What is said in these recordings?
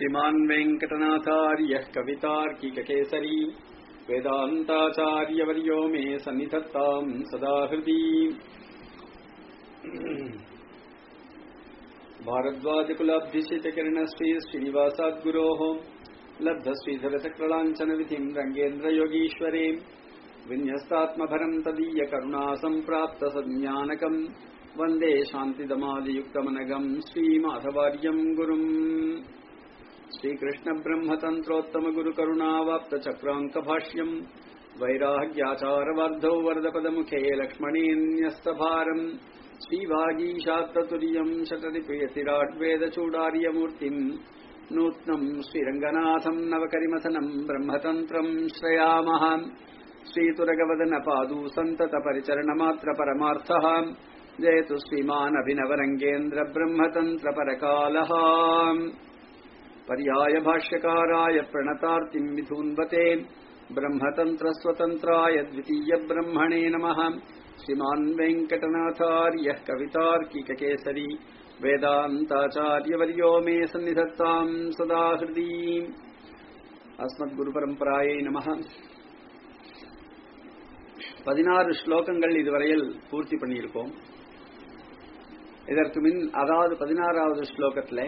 श्रीमान् वेङ्कटनाथार्यः कवितार्किककेसरी वेदान्ताचार्यवर्यो मे सन्निधत्ताम् सदा हृदि भारद्वाजकुलाब्धिशितकिरणश्री श्रीनिवासाद्गुरोः लब्धश्रीधरचक्रलाञ्छनविधिम् रङ्गेन्द्रयोगीश्वरे विन्यस्तात्मभरम् तदीयकरुणासम्प्राप्तसज्ञानकम् वन्दे शान्तिदमादियुक्तमनगम् श्रीमाधवार्यम् गुरुम् श्रीकृष्णब्रह्मतन्त्रोत्तमगुरुकरुणावाप्तचक्राङ्कभाष्यम् वैराग्याचारवार्धौ वरदपदमुखे लक्ष्मणेऽन्यस्तभारम् श्रीवागीशात्ततुर्यम् शतरिप्रियतिराड्वेदचूडार्यमूर्तिम् नूत्नम् श्रीरङ्गनाथम् नवकरिमथनम् ब्रह्मतन्त्रम् श्रयामः श्रीतुरगवदनपादू सन्ततपरिचरणमात्रपरमार्थः जयतु श्रीमान् अभिनवरङ्गेन्द्र ब्रह्मतन्त्रपरकालः पर्याय भाष्यकाराय प्रणतार्तिम् विधून्वते ब्रह्मतन्त्रस्वतन्त्राय द्वितीयब्रह्मणे नमः श्रीमान् वेङ्कटनाथार्यः कवितार्किककेसरी वेदान्ताचार्यवर्यो मे सन्निधत्ताम् सदा हृदि अस्मद्गुरुपरम्परायै நமः பதினாறு ஸ்லோகங்கள் இதுவரையில் பூர்த்தி பண்ணியிருக்கோம் இதற்கு மின் அதாவது பதினாறாவது ஸ்லோகத்தில்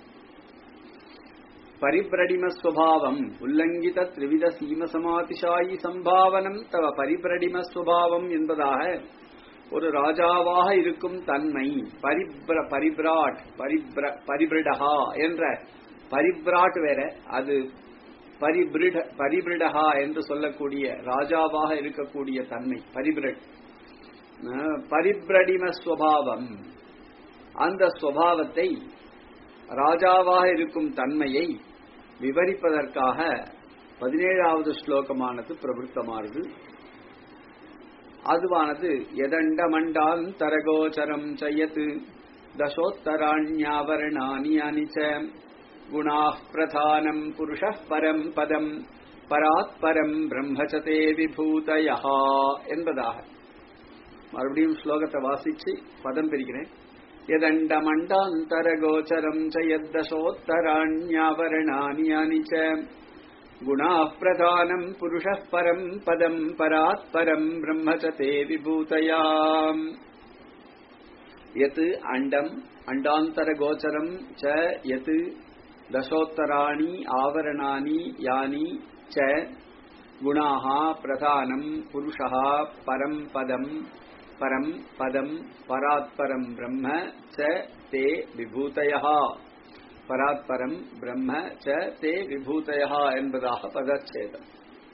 பரிபிரடிமஸ்வபாவம் உல்லங்கித திரிவித சீம சமாதிஷாயி சம்பாவனம் தவ பரிபிரடிமஸ்வபாவம் என்பதாக ஒரு ராஜாவாக இருக்கும் தன்மை பரிப்ர பரிபிராட் பரிப்ர பரிபிரடஹா என்ற பரிபிராட் வேற அது பரிபிரிட பரிபிரிடஹா என்று சொல்லக்கூடிய ராஜாவாக இருக்கக்கூடிய தன்மை பரிபிரட் பரிபிரடிம ஸ்வபாவம் அந்த ஸ்வபாவத்தை ராஜாவாக இருக்கும் தன்மையை விவரிப்பதற்காக பதினேழாவது ஸ்லோகமானது பிரபுத்தமானது அதுவானது எதண்ட மண்டான் தரகோச்சரம் செய்யத்து தசோத்தராண்யாவரணானி அனிச்ச गुणाः प्रधानम् पुरुषः परम् पदम् பராத்பரம் பிரம்மச்சதே விபூதயா என்பதாக மறுபடியும் ஸ்லோகத்தை வாசிச்சு பதம் பிரிக்கிறேன் எதண்ட மண்டாந்தர கோச்சரம் சயத்தசோத்தராண்யாவரணானி அனிச்ச குணா பிரதானம் புருஷ பரம் பதம் பராத்பரம் பிரம்மச்சதே விபூதயாம் யத் அண்டம் அண்டாந்தர கோச்சரம் ச யத் दशोत्तराणि आवरणानि यानि च गुणाः प्रधानम् पुरुषः परम् पदम् परम् पदम् परात्परम् ब्रह्म च ते विभूतयः பராத்பரம் பிரம்ம ச தே விபூதயா என்பதாக பதச்சேதம்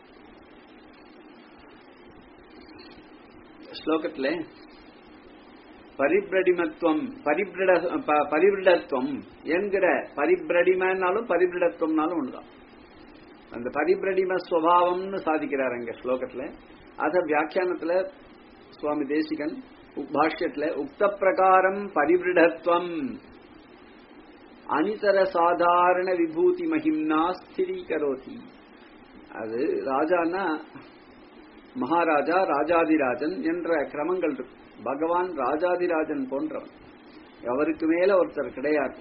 ஸ்லோகத்திலே பரிபிரடிமத்துவம் பரிபிரட பரிபிரடத்துவம் என்கிற பரிபிரடிமனாலும் பரிபிரடத்துவம்னாலும் ஒண்ணுதான் அந்த பரிபிரடிம ஸ்வபாவம்னு சாதிக்கிறார் அங்க ஸ்லோகத்துல அத வியாக்கியானத்துல சுவாமி தேசிகன் பாஷ்யத்துல உக்த பிரகாரம் பரிபிரடத்துவம் அனிதர சாதாரண விபூதி மகிம்னா ஸ்திரீகரோதி அது ராஜானா மகாராஜா ராஜாதிராஜன் என்ற கிரமங்கள் இருக்கு பகவான் ராஜாதிராஜன் போன்றவன் அவருக்கு மேல ஒருத்தர் கிடையாது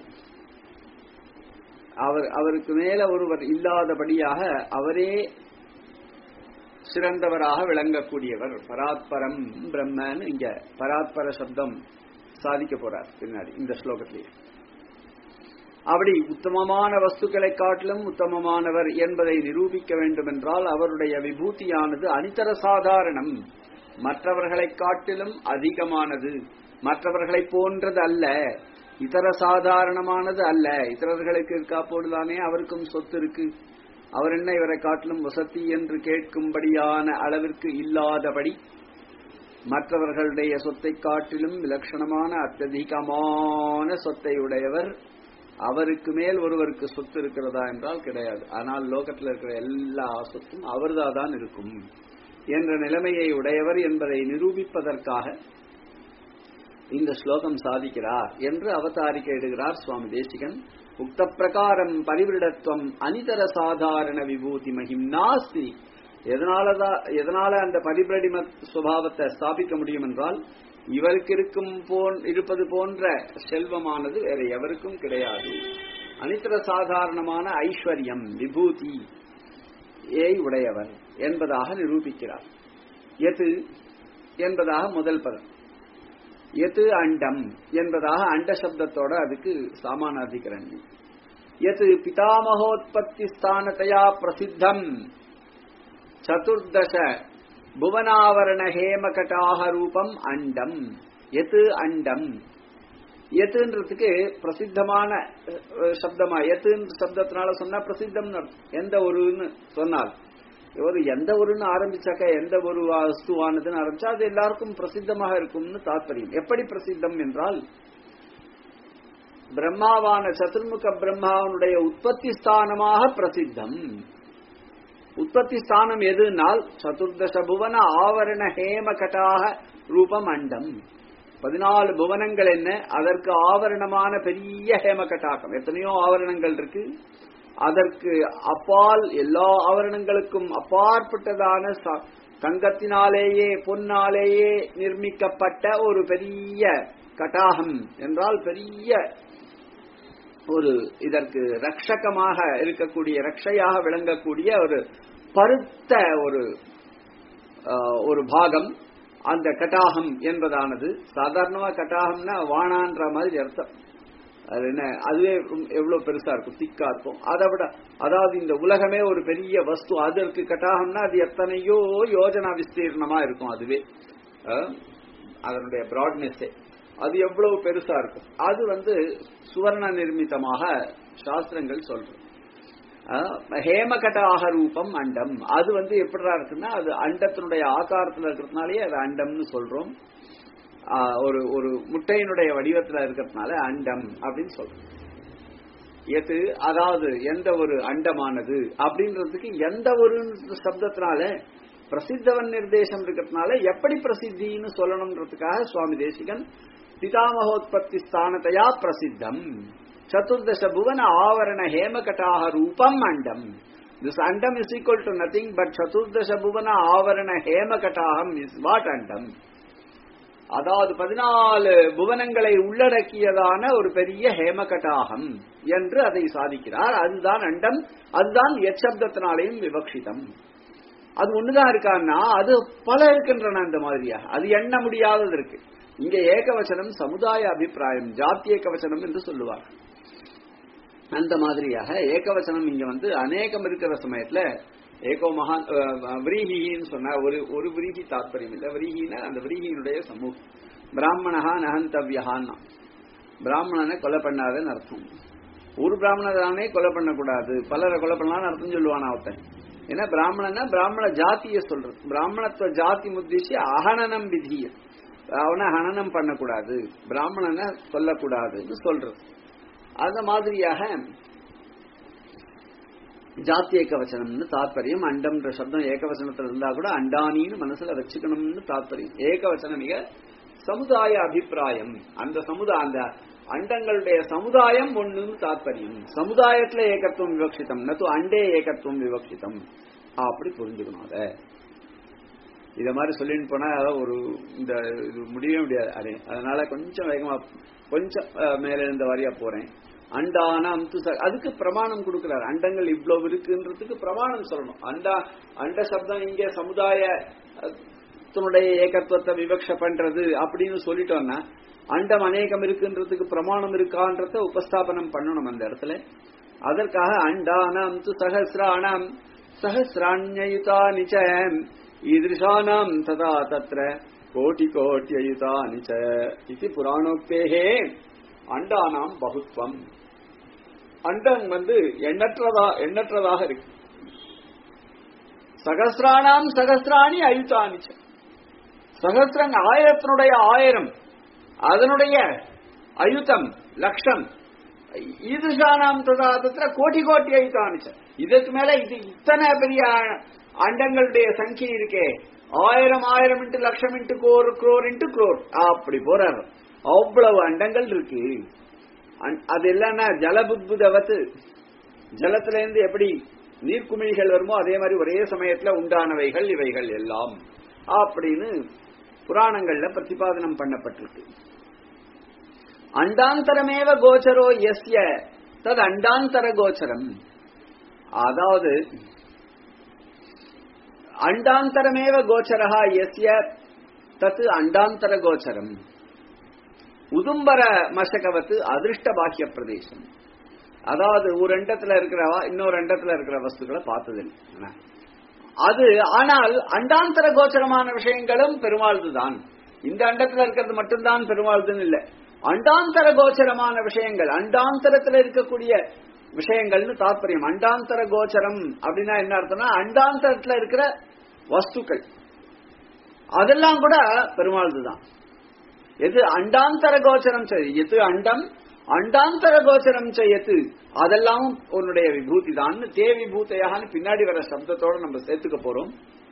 அவர் அவருக்கு மேல ஒருவர் இல்லாதபடியாக அவரே சிறந்தவராக விளங்கக்கூடியவர் பராத்பரம் பிரம்மன்னு இங்க பராத்பர சப்தம் சாதிக்க போறார் பின்னாடி இந்த ஸ்லோகத்திலேயே அப்படி உத்தமமான வஸ்துக்களை காட்டிலும் உத்தமமானவர் என்பதை நிரூபிக்க வேண்டும் என்றால் அவருடைய விபூதியானது அனிதர சாதாரணம் மற்றவர்களை காட்டிலும் அதிகமானது மற்றவர்களை போன்றது அல்ல இதர சாதாரணமானது அல்ல இத்தரர்களுக்கு இருக்கா போடுதானே அவருக்கும் சொத்து இருக்கு அவர் என்ன இவரை காட்டிலும் வசதி என்று கேட்கும்படியான அளவிற்கு இல்லாதபடி மற்றவர்களுடைய சொத்தை காட்டிலும் விலட்சணமான அत्यதிகமான சொத்தை உடையவர் அவருக்கு மேல் ஒருவருக்கு சொத்து இருக்கிறதா என்றால் கிடையாது ஆனால் லோகத்தில் இருக்கிற எல்லா சொத்தும் அவர்தான் தான் இருக்கும் என்ற நிலைமையை உடையவர் என்பதை நிரூபிப்பதற்காக இந்த ஸ்லோகம் சாதிக்கிறார் என்று அவதாரிக்க இடுகிறார் சுவாமி தேசிகன் உக்த பிரகாரம் பரிவிடத்துவம் அனிதர சாதாரண விபூதி மகிம் நாஸ்தி எதனாலதான் எதனால அந்த பரிபிரடிம சுபாவத்தை ஸ்தாபிக்க முடியும் என்றால் இவருக்கு இருக்கும் போன் இருப்பது போன்ற செல்வமானது வேற எவருக்கும் கிடையாது அனித்திர சாதாரணமான ஐஸ்வர்யம் விபூதி ஏய் உடையவர் என்பதாக நிரூபிக்கிறார் எது என்பதாக முதல் பதம் எது அண்டம் என்பதாக அண்ட சப்தத்தோட அதுக்கு சாமானாதிகரணி எது பிதாமகோத்பத்தி ஸ்தானத்தையா பிரசித்தம் சதுர்தச புவனாவரண ஹேமகட்டாக ரூபம் அண்டம் எது அண்டம் எத்துன்றதுக்கு பிரசித்தமான அஹ், சப்தமா எத்து சப்தத்தினால சொன்னா பிரசித்தம் எந்த ஒருன்னு சொன்னால் ஒரு எந்த ஒருன்னு ஆரம்பிச்சாக்க எந்த ஒரு வஸ்துவானதுன்னு ஆரம்பிச்சா அது எல்லாருக்கும் பிரசித்தமாக இருக்கும்னு தாத்பரியம் எப்படி பிரசித்தம் என்றால் பிரம்மாவான சதுர்முக பிரம்மாவனுடைய உற்பத்தி ஸ்தானமாக பிரசித்தம் உற்பத்தி ஸ்தானம் எதுனால் சதுர்தச புவன ஆவரண ஹேமகட்டாக ரூபம் அண்டம் பதினாலு புவனங்கள் என்ன அதற்கு ஆவரணமான பெரிய ஹேமகட்டாகம் எத்தனையோ ஆவரணங்கள் இருக்கு அதற்கு அப்பால் எல்லா ஆவரணங்களுக்கும் அப்பாற்பட்டதான ச- தங்கத்தினாலேயே பொன்னாலேயே நிர்மிக்கப்பட்ட ஒரு பெரிய கட்டாகம் என்றால் பெரிய ஒரு இதற்கு ரக்ஷகமாக இருக்கக்கூடிய ரக்ஷையாக விளங்கக்கூடிய ஒரு பருத்த ஒரு ஆஹ், ஒரு பாகம் அந்த கட்டாகம் என்பதானது சாதாரணமா கட்டாகம்னா வானான்ற மாதிரி அர்த்தம் அது என்ன அதுவே ரொம்ப- எவ்வளவு பெருசா இருக்கும் திக்கா இருக்கும் அதை விட அதாவது இந்த உலகமே ஒரு பெரிய வஸ்து அதற்கு கட்டாகம்னா அது எத்தனையோ யோஜனா விஸ்தீர்ணமா இருக்கும் அதுவே அஹ், அதனுடைய பிராட்னஸே அது எவ்வளவு பெருசா இருக்கும் அது வந்து சுவர்ண நிர்மிதமாக சாஸ்திரங்கள் சொல்றது அஹ், ஹேமகட்டாக ரூபம் அண்டம் அது வந்து எப்படிடா இருக்குன்னா அது அண்டத்தினுடைய ஆகாரத்துல இருக்கிறதுனாலே அது அண்டம்னு சொல்றோம் ஆஹ், ஒரு ஒரு முட்டையினுடைய வடிவத்துல இருக்கிறதுனால அண்டம் அப்படின்னு சொல்றோம் எது அதாவது எந்த ஒரு அண்டமானது அப்படின்றதுக்கு எந்த ஒரு சப்தத்தினால பிரசித்தவன் நிர்தேசம் இருக்கிறதுனால எப்படி பிரசித்தின்னு சொல்லணும்ன்றதுக்காக சுவாமி தேசிகன் பிதாமகோத்பத்தி ஸ்தானத்தையா பிரசித்தம் சதுர்தச புவன ஆவரண ஹேமகட்டாக ரூபம் அண்டம் திஸ் அண்டம் is equal to nothing but சதுர்தச புவன ஆவரண ஹேமகட்டாகம் இஸ் வாட் அண்டம் அதாவது பதினாலு புவனங்களை உள்ளடக்கியதான ஒரு பெரிய ஹேமகட்டாகம் என்று அதை சாதிக்கிறார் அதுதான் அண்டம் அதுதான் எச்சப்தத்தினாலேயும் விவக்ஷிதம் அது ஒண்ணுதான் இருக்கான்னா அது பல இருக்கின்றன அந்த மாதிரியா அது எண்ண முடியாதது இருக்கு இங்க ஏகவசனம் சமுதாய அபிப்பிராயம் ஜாத்திய கவசனம் என்று சொல்லுவார் அந்த மாதிரியாக ஏகவசனம் இங்க வந்து அநேகம் இருக்கிற சமயத்துல ஏகோ மகா அஹ், விரீஹின்னு சொன்னா ஒரு ஒரு விரீஹி தாத்பரியம் இல்ல விரீஹின்னா அந்த விரீஹியினுடைய சமூகம் பிராமணஹா நகந்தவ்யஹான்னா பிராமணனை கொலை பண்ணாதன்னு அர்த்தம் ஒரு பிராமணரானே கொலை பண்ணக்கூடாது பலரை கொலை பண்ணலாம்னு அர்த்தம் சொல்லுவானா ஒருத்தன் ஏன்னா பிராமணனா பிராமண ஜாத்திய சொல்றது பிராமணத்துவ ஜாதி முத்திச்சு அகனனம் விதிய அவனை ஹனனம் பண்ணக்கூடாது பிராமணனை கொல்லக்கூடாதுன்னு சொல்றது அந்த மாதிரியாக ஜாத்திய ஏகவசனம்னு தாத்பரியம் அண்டம்ன்ற சப்தம் ஏகவசனத்துல இருந்தா கூட அண்டானின்னு மனசுல வச்சுக்கணும்னு தாத்பரியம் ஏகவசனம் மிக சமுதாய அபிப்பிராயம் அந்த சமுதாய அந்த அண்டங்களுடைய சமுதாயம் ஒண்ணுன்னு தாத்பரியம் சமுதாயத்துல ஏகத்துவம் விவக்ஷிதம் நத்து அண்டே ஏகத்துவம் விவக்ஷிதம் அப்படி புரிஞ்சுக்கணும் அத இத மாதிரி சொல்லிட்டு போனா ஒரு இந்த இது முடியவே முடியாது அடே அதனால கொஞ்சம் வேகமா கொஞ்சம் அஹ், மேல இருந்த வாரியா போறேன் அண்டானம் து ச- அதுக்கு பிரமாணம் கொடுக்கிறார் அண்டங்கள் இவ்வளவு இருக்குன்றதுக்கு பிரமாணம் சொல்லணும் அண்டா அண்ட சப்தம் இங்க சமுதாய அஹ், தன்னுடைய ஏகத்துவத்தை விவக்ஷ பண்றது அப்படின்னு சொல்லிட்டோம்னா அண்டம் அநேகம் இருக்குன்றதுக்கு பிரமாணம் இருக்கான்றத உபஸ்தாபனம் பண்ணணும் அந்த இடத்துல அதற்காக அண்டானாம் து சஹசிராணாம் சஹசிராண்யயுதானி ச ஈதிருஷானாம் ததா தத்ர கோட்டி கோட்டியயுதானி ச இது புராணோக்தேகே அண்டானாம் பகுத்வம் அண்டம் வந்து எண்ணற்றதா எண்ணற்றதாக இருக்கு சகசிராணாம் சகசிராணி அயுதானி ச சகசிரங் ஆயிரத்தினுடைய ஆயிரம் அதனுடைய அயுதம் லட்சம் ஈதுஷானாம் ததா தத்திர கோட்டி கோட்டி அயுதானிச்ச இதற்கு மேல இது இத்தனை பெரிய அண்டங்களுடைய சங்கியை இருக்கே ஆயிரம் ஆயிரம் இன்ட்டு லட்சம் இன்ட்டு கோர் குரோர் இன்ட்டு குரோர் அப்படி போறாரு அவ்வளவு அண்டங்கள் இருக்கு அன்- அது இல்லைன்னா ஜலபுத்புதவத்து ஜலத்துல இருந்து எப்படி நீர்க்குமிழிகள் வருமோ அதே மாதிரி ஒரே சமயத்துல உண்டானவைகள் இவைகள் எல்லாம் அப்படின்னு புராணங்கள்ல பிரதிபாதனம் பண்ணப்பட்டிருக்கு அண்டாந்தரமேவ கோச்சரோ எஸ்ய தது அண்டாந்தர கோச்சரம் அதாவது அண்டாந்தரமேவ கோச்சரா எஸ்ய தத்து அண்டாந்தர கோச்சரம் உதும்பர மசகவத்து அதிருஷ்ட பாக்கிய பிரதேசம் அதாவது ஒரு அண்டத்துல இருக்கிறவா இன்னொரு அண்டத்துல இருக்கிற வஸ்துக்களை பார்த்ததில்லை அது ஆனால் அண்டாந்தர கோச்சரமான விஷயங்களும் பெருமாள்துதான் இந்த அண்டத்துல இருக்கிறது மட்டும்தான் பெருமாள்துன்னு இல்லை அண்டாந்தர கோச்சரமான விஷயங்கள் அண்டாந்தரத்துல இருக்கக்கூடிய விஷயங்கள்னு தாற்பயம் அண்டாந்தர கோச்சரம் அப்படின்னா என்ன அர்த்தம்னா அண்டாந்தரத்துல இருக்கிற வஸ்துக்கள் அதெல்லாம் கூட பெருமாள்து தான் எது அண்டாந்தர கோச்சரம் செய்ய எது அண்டம் அண்டாந்தர கோச்சரம் செய்யத்து அதெல்லாம் உன்னுடைய விபூதி தான் தே விபூத்தையான்னு பின்னாடி வர சப்தத்தோட நம்ம சேர்த்துக்க போறோம்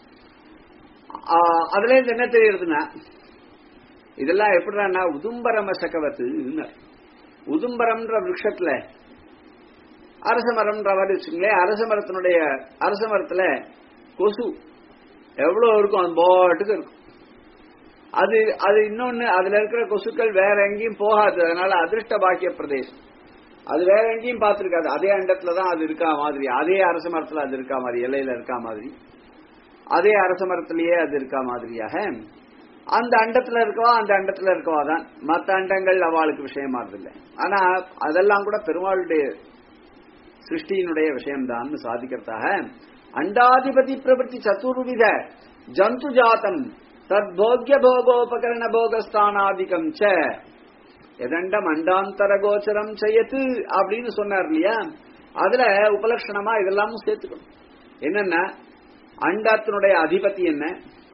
அதுல இருந்து என்ன தெரியுதுன்னா இதெல்லாம் எப்படின்னா உதும்பரம சக்கவத்து உதும்பரம்ன்ற விருஷத்துல அரச மரம்ன்ற மாதிரி வச்சுங்களேன் அரச மரத்தினுடைய அரச மரத்துல கொசு எவ்வளவு இருக்கும் அது பாட்டுக்கு இருக்கும் அது அது இன்னொன்னு அதுல இருக்கிற கொசுக்கள் வேற எங்கேயும் போகாது அதனால அதிர்ஷ்ட பாக்கிய பிரதேசம் அது வேற எங்கேயும் பார்த்திருக்காது அதே அண்டத்துல தான் அது இருக்கா மாதிரி அதே அரச மரத்துல அது இருக்கா மாதிரி எல்லையில இருக்கா மாதிரி அதே அரச மரத்திலேயே அது இருக்கா மாதிரியாக அந்த அண்டத்துல இருக்கவா அந்த அண்டத்துல இருக்கவா தான் மற்ற அண்டங்கள் அவளுக்கு விஷயமாறதில்லை ஆனா அதெல்லாம் கூட பெருமாளுடைய சிருஷ்டியினுடைய விஷயம்தான் சாதிக்கிறதாக அண்டாதிபதி பிரபத்தி சதுர்வித ஜந்து ஜாத்தம் தத்போக்ய போகோபகரண போகஸ்தானாதிகம் ச எதண்டம் அண்டாந்தர கோச்சரம் செய்யத்து அப்படின்னு சொன்னார் இல்லையா அதுல உபலட்சணமா இதெல்லாமும் சேர்த்துக்கணும் என்னன்னா அண்டத்தினுடைய அதிபதி என்ன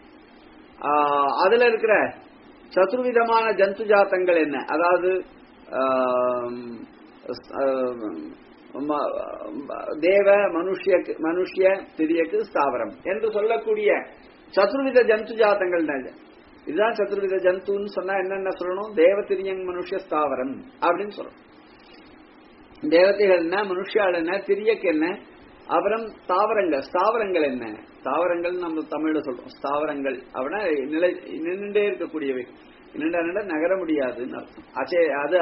அதுல இருக்கிற சதுர்விதமான ஜந்து ஜாத்தங்கள் என்ன அதாவது தேவ மனுஷிய மனுஷிய திரியக்கு ஸ்தாவரம் என்று சொல்லக்கூடிய சதுர்வித ஜந்து ஜாத்தங்கள் இதுதான் சதுர்வித ஜந்துன்னு சொன்னா என்னென்ன சொல்லணும் தேவதிரியங் மனுஷ ஸ்தாவரம் அப்படின்னு சொல்லணும் தேவதைகள் என்ன மனுஷால் என்ன திரியக்கு என்ன அப்புறம் தாவரங்கள் ஸ்தாவரங்கள் என்ன தாவரங்கள் நம்ம தமிழ்ல சொல்றோம் ஸ்தாவரங்கள் அப்படின்னா நிலை நின்றுட்டே இருக்கக்கூடியவை நின்ற நகர முடியாதுன்னு அர்த்தம் அச்சே அது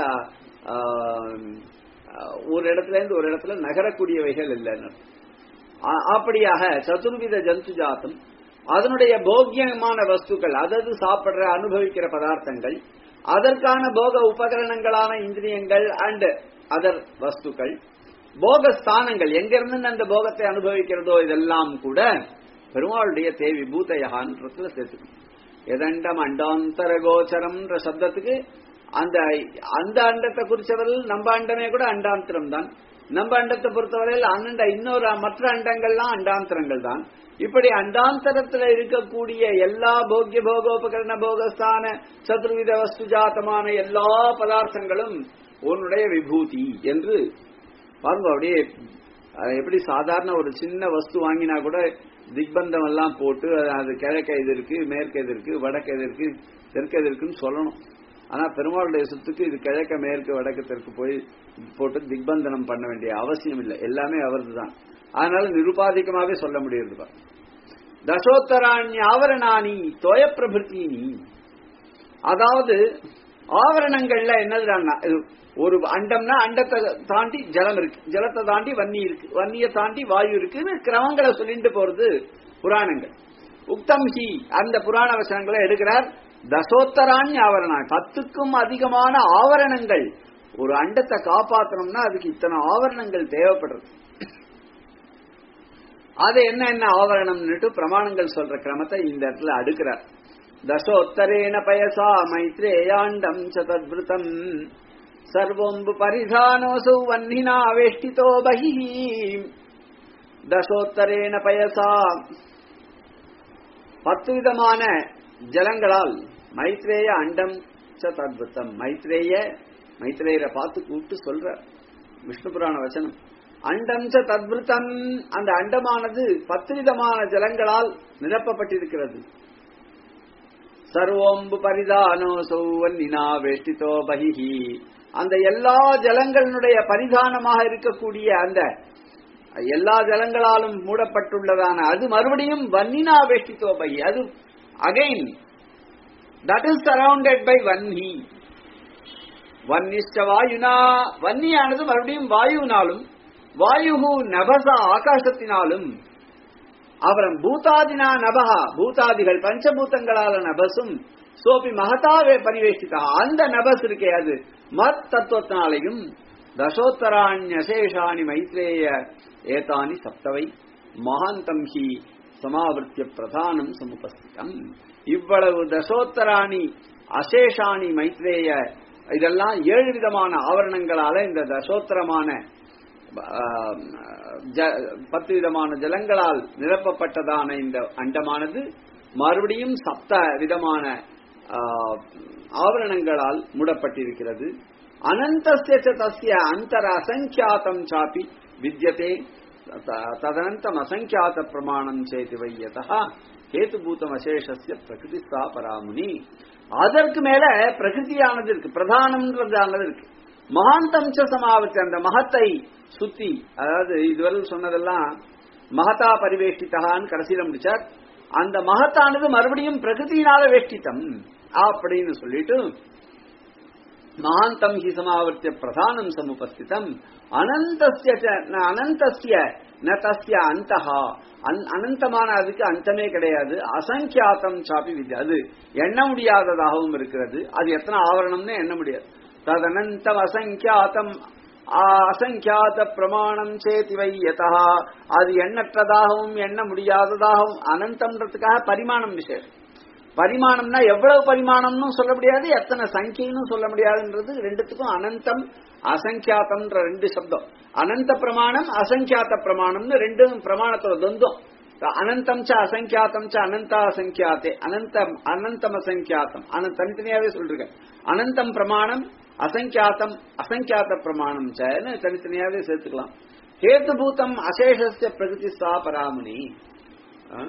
ஒரு இடத்துல இருந்து ஒரு இடத்துல நகரக்கூடியவைகள் இல்லைன்னு அப்படியாக சதுர்வித ஜந்து ஜாத்தம் அதனுடைய போக்கியமான வஸ்துக்கள் அதது சாப்பிடுற அனுபவிக்கிற பதார்த்தங்கள் அதற்கான போக உபகரணங்களான இந்திரியங்கள் அண்ட் அதர் வஸ்துக்கள் போக ஸ்தானங்கள் எங்கிருந்து அந்த போகத்தை அனுபவிக்கிறதோ இதெல்லாம் கூட பெருமாளுடைய தேவி பூதயகான்றதுல சேர்த்துக்கணும் எதண்டம் அண்டாந்தர கோச்சரம்ன்ற சப்தத்துக்கு அந்த அந்த அண்டத்தை குறிச்சவர்கள் நம்ம அண்டமே கூட அண்டாந்திரம் தான் நம்ம அண்டத்தை பொறுத்தவரையில் அண்ணண்ட இன்னொரு மற்ற அண்டங்கள்லாம் அண்டாந்திரங்கள் தான் இப்படி அண்டாந்தரத்துல இருக்கக்கூடிய எல்லா போக்கிய போகோபகரண போகஸ்தான சதுர்வித வஸ்து ஜாத்தமான எல்லா பதார்த்தங்களும் உன்னுடைய விபூதி என்று பாருங்க அப்படியே எப்படி சாதாரண ஒரு சின்ன வஸ்து வாங்கினா கூட திக்பந்தம் எல்லாம் போட்டு அது கிழக்க இது இருக்கு மேற்கு எது இருக்கு வடக்கு எது இருக்கு தெற்கு எது இருக்குன்னு சொல்லணும் ஆனா பெருமாளுடைய சொத்துக்கு இது கிழக்க மேற்கு வடக்கு தெற்கு போய் போட்டு திக்பந்தனம் பண்ண வேண்டிய அவசியம் இல்லை எல்லாமே அவரது தான் அதனால நிருபாதிகமாவே சொல்ல முடியுது தசோத்தராணி ஆவரணானி தோய பிரபிருத்தினி அதாவது ஆவரணங்கள்ல என்னதுடான்னா ஒரு அண்டம்னா அண்டத்தை தாண்டி ஜலம் இருக்கு ஜலத்தை தாண்டி வன்னி இருக்கு வன்னிய தாண்டி வாயு இருக்குன்னு கிரமங்களை சொல்லிட்டு போறது புராணங்கள் உக்தம் ஹி அந்த புராண வசனங்களை எடுக்கிறார் தசோத்தராணி ஆவரணா பத்துக்கும் அதிகமான ஆவரணங்கள் ஒரு அண்டத்தை காப்பாற்றணும்னா அதுக்கு இத்தனை ஆவரணங்கள் தேவைப்படுறது அது என்ன என்ன ஆவரணம்னுட்டு பிரமாணங்கள் சொல்ற கிரமத்தை இந்த இடத்துல அடுக்கிறார் தசோத்தரேன பயசா மைத்ரேயாண்டம் சதத்ருதம் சர்வம்பு பரிதானோசு வன்னினா வேஷ்டிதோ பகி தசோத்தரேன பயசா பத்து விதமான ஜலங்களால் மைத்ரேய அண்டம் ச தத்புத்தம் மைத்ரேய மைத்ரேயரை பார்த்து கூப்பிட்டு சொல்ற விஷ்ணு புராண வச்சனம் அண்டம் ச தத்புத்தம் அந்த அண்டமானது பத்து விதமான ஜலங்களால் நிரப்பப்பட்டிருக்கிறது சர்வோம்பு பரிதானோ சௌவன்னினா வேஷ்டிதோ பகிஹி அந்த எல்லா ஜலங்களுடைய பரிதானமாக இருக்கக்கூடிய அந்த எல்லா ஜலங்களாலும் மூடப்பட்டுள்ளதான அது மறுபடியும் வன்னினா வேஷ்டிதோ பகி அது again that is surrounded by வன்னி வன்னிஷ்ட வாயுனா வன்னியானது மறுபடியும் வாயுனாலும் வாயுகு நபசா ஆகாசத்தினாலும் அப்புறம் பூதாதினா நபகா பூதாதிகள் பஞ்சபூதங்களால நபசும் சோபி மகதாவே பரிவேஷ்டிதா அந்த நபஸ் இருக்கே அது மத் தத்துவத்தினாலையும் தசோத்தராண்யசேஷாணி மைத்ரேய ஏதானி சப்தவை மகாந்தம் ஹி சமாவர்த்திய பிரதானம் சமுபஸ்திதம் இவ்வளவு தசோத்தராணி அசேஷாணி மைத்ரேய இதெல்லாம் ஏழு விதமான ஆவரணங்களால இந்த தசோத்தரமான ஆஹ், ஜ- பத்து விதமான ஜலங்களால் நிரப்பப்பட்டதான இந்த அண்டமானது மறுபடியும் சப்த விதமான ஆஹ், ஆவரணங்களால் மூடப்பட்டிருக்கிறது அனந்தஸ்ய ச தஸ்ய அந்தர அசங்கியாதம் சாப்பி வித்யதே த- ததனந்தம் அசங்கியாத பிரமாணம் சேதி வையதா கேதுபூதம் அசேஷஸ்ய பிரகிருதி சா பராமுனி அதற்கு மேல பிரகிருதியானது இருக்கு பிரதானம்ன்றதானது இருக்கு மகாந்தம் ச சமாவச்சு அந்த மகத்தை சுத்தி அதாவது இதுவரை சொன்னதெல்லாம் மகதா பரிவேஷ்டித்தகான்னு கடைசியில முடிச்சார் அந்த மகத்தானது மறுபடியும் பிரகிருதியினால வேஷ்டித்தம் அப்படின்னு சொல்லிட்டு மகாந்தம் ஹி சமாவர்த்திய பிரதானம் சமுபஸ்திதம் அனந்தஸ்ய ச- ந அனந்தஸ்ய ந தஸ்ய அந்தஹா அன்- அனந்தமான அதுக்கு அந்தமே கிடையாது அசங்கியாத்தம் சாப்பி வித்யா அது எண்ண முடியாததாகவும் இருக்கிறது அது எத்தனை ஆவரணம்னு எண்ண முடியாது ததனந்தம் அசங்கியாத்தம் ஆ, அசங்கியாத பிரமாணம் சேதி வையதா அது எண்ணற்றதாகவும் எண்ண முடியாததாகவும் அனந்தம்ன்றதுக்காக பரிமாணம் விசேஷம் பரிமாணம்னா எவ்வளவு பரிமாணம்னு சொல்ல முடியாது எத்தனை சங்கின்னு சொல்ல முடியாதுன்றது ரெண்டுத்துக்கும் அனந்தம் அசங்கியாத்தம்ன்ற ரெண்டு சப்தம் அனந்த பிரமாணம் அசங்கியாத்த பிரமாணம்னு ரெண்டும் பிரமாணத்தோட தொந்தம் அனந்தம் ச அசங்கியாத்தம் ச அனந்தா அசங்கியாத்தே அனந்தம் அனந்தம் அசங்கியாத்தம் அனந்த தனித்தனியாவே சொல்றேன் அனந்தம் பிரமாணம் அசங்கியாத்தம் அசங்கியாத்த பிரமாணம் சன்னு தனித்தனியாவே சேர்த்துக்கலாம் ஹேத்துபூதம் அசேஷஸ்ய பிரகிருதி சா பராமுனி ஆ?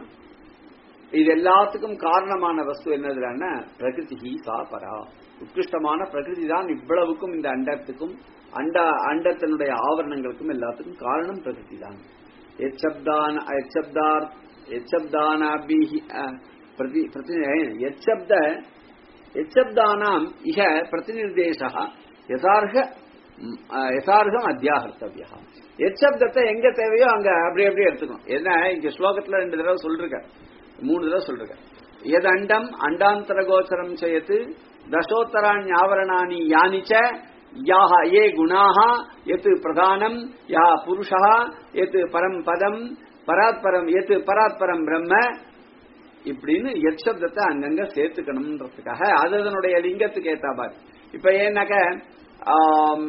இது எல்லாத்துக்கும் காரணமான வஸ்து என்னதுன்னா பிரகிருதி சா பரா உத்கிருஷ்டமான பிரகிருதி தான் இவ்வளவுக்கும் இந்த அண்டத்துக்கும் அண்ட அண்டத்தினுடைய ஆவரணங்களுக்கும் எல்லாத்துக்கும் காரணம் பிரகிருதி தான் எச்சப்தான எச்சப்தார் எச்சப்தானாபிஹி அஹ், பிரதி பிரதி எச்சப்த எச்சப்தானாம் இக பிரதிநிர்தேச யதார்க ம், அஹ், யதார்த்தம் அத்தியாகர்த்தவியா எச்சப்தத்தை எங்க தேவையோ அங்க அப்படி அப்படியே எடுத்துக்கணும் என்ன இங்க ஸ்லோகத்துல ரெண்டு தடவை சொல்றேன் மூணு தடவை சொல்றேன் எது அண்டம் அண்டாந்தர கோச்சரம் செய்யத்து தசோத்தராண்யாவரணானி யானிச்ச யாஹ ஏ குணாக எத்து பிரதானம் யா புருஷா எத்து பரம் பதம் பராத்பரம் எத்து பராத்பரம் பிரம்ம இப்படின்னு எத் சப்தத்தை அங்கங்க சேர்த்துக்கணும்ன்றதுக்காக அது அதனுடைய லிங்கத்துக்கு ஏத்தா பாரு இப்ப ஏன்னாக்க ஆம்,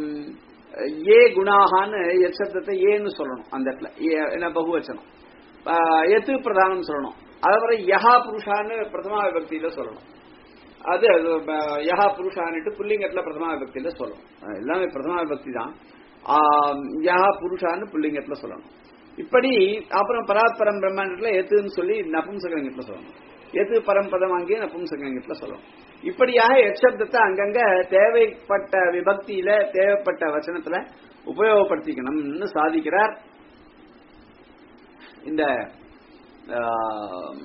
ஏ குணாகான்னு எத் சப்தத்தை ஏன்னு சொல்லணும் அந்த இடத்துல ஏ- என்ன பகுவச்சனம் ஆ, எத்து பிரதானம் சொல்லணும் அதுக்கப்புறம் யஹா புருஷான்னு பிரதமா விபக்தியில சொல்லணும் அது அது, ப, யஹா புருஷான்னுட்டு புல்லிங்கத்துல பிரதமா விபக்தியில சொல்லணும் அஹ் எல்லாமே பிரதமா விபக்தி தான் ஆம், யஹா புருஷான்னு புல்லிங்கத்துல சொல்லணும் இப்படி அப்புறம் பராத்பரம் பிரம்மாண்டத்துல எத்துன்னு சொல்லி நபும்சகலிங்கத்துல சொல்லணும் எது பரம்பதம் அங்கே நபும்சகலிங்கத்துல சொல்லணும் இப்படியாக எச்சப்தத்தை அங்கங்க தேவைப்பட்ட விபக்தியில தேவைப்பட்ட வச்சனத்துல உபயோகப்படுத்திக்கணும்னு சாதிக்கிறார் இந்த ஆம்,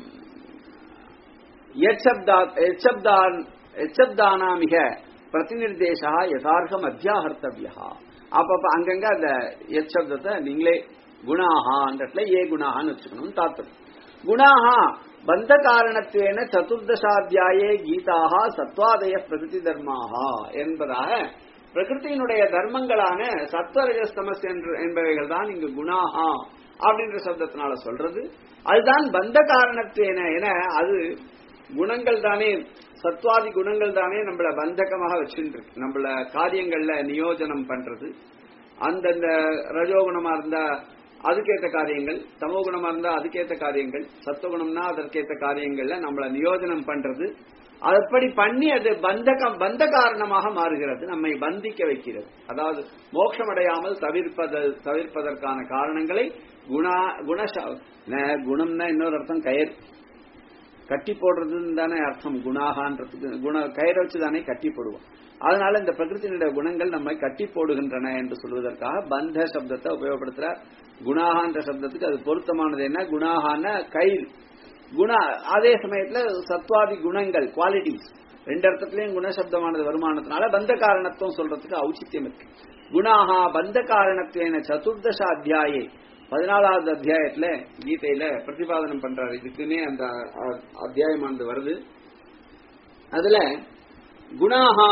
எச்சப்தா- எச்சப்தான் எச்சப்தானாமிக பிரதிநிர்தேசா யதார்த்தம் அத்தியாகர்த்தவியா அப்பப்ப அங்கங்க அந்த எச்சப்தத்தை நீங்களே குணாஹான்றதுல ஏ குணாஹான்னு வச்சுக்கணும் தாத்பரியம் குணாஹா பந்த காரணத்துவேன சதுர்தசாத்தியாயே கீதாக சத்வாதய பிரகிருதி தர்மாஹா என்பதாக பிரகிருத்தியினுடைய தர்மங்களான சத்வரஜஸ்தமஸ் என்று என்பவைகள் தான் இங்கு குணாஹா அப்படின்ற சப்தத்தினால சொல்றது அதுதான் பந்த காரணத்துவேன என அது குணங்கள் தானே சத்வாதி குணங்கள் தானே நம்மள பந்தகமாக வச்சுட்டு இருக்கு நம்மள காரியங்கள்ல நியோஜனம் பண்றது அந்தந்த ரஜோகுணமா இருந்தா அதுக்கேத்த காரியங்கள் தமோ குணமா இருந்தா அதுக்கேத்த காரியங்கள் சத்துவகுணம்னா அதற்கேத்த காரியங்கள்ல நம்மள நியோஜனம் பண்றது அப்படி பண்ணி அது பந்தகம் பந்த காரணமாக மாறுகிறது நம்மை பந்திக்க வைக்கிறது அதாவது மோட்சம் அடையாமல் தவிர்ப்பத தவிர்ப்பதற்கான காரணங்களை குணா குண குணம்னா இன்னொரு அர்த்தம் கயிறு கட்டி போடுறதுன்னு தானே அர்த்தம் குணாகான்றதுக்கு குண கயிறை வச்சு தானே கட்டி போடுவோம் அதனால இந்த பிரகிருத்தினுடைய குணங்கள் நம்மை கட்டி போடுகின்றன என்று சொல்வதற்காக பந்த சப்தத்தை உபயோகப்படுத்துறார் குணாகான்ற சப்தத்துக்கு அது பொருத்தமானது என்ன குணாகான கயிறு குண அதே சமயத்துல சத்வாதி குணங்கள் குவாலிட்டிஸ் ரெண்டு அர்த்தத்திலையும் குணசப்தமானது வருமானத்தினால பந்த காரணத்துவம் சொல்றதுக்கு ஔச்சித்யம் இருக்கு குணாகா பந்த காரணத்துவேன சதுர்தச அத்தியாயே பதினாலாவது அத்தியாயத்துல கீதையில பிரதிபாதனம் பண்றாரு இதுக்குன்னே அந்த அ- அத்தியாயமானது வருது அதுல குணாகா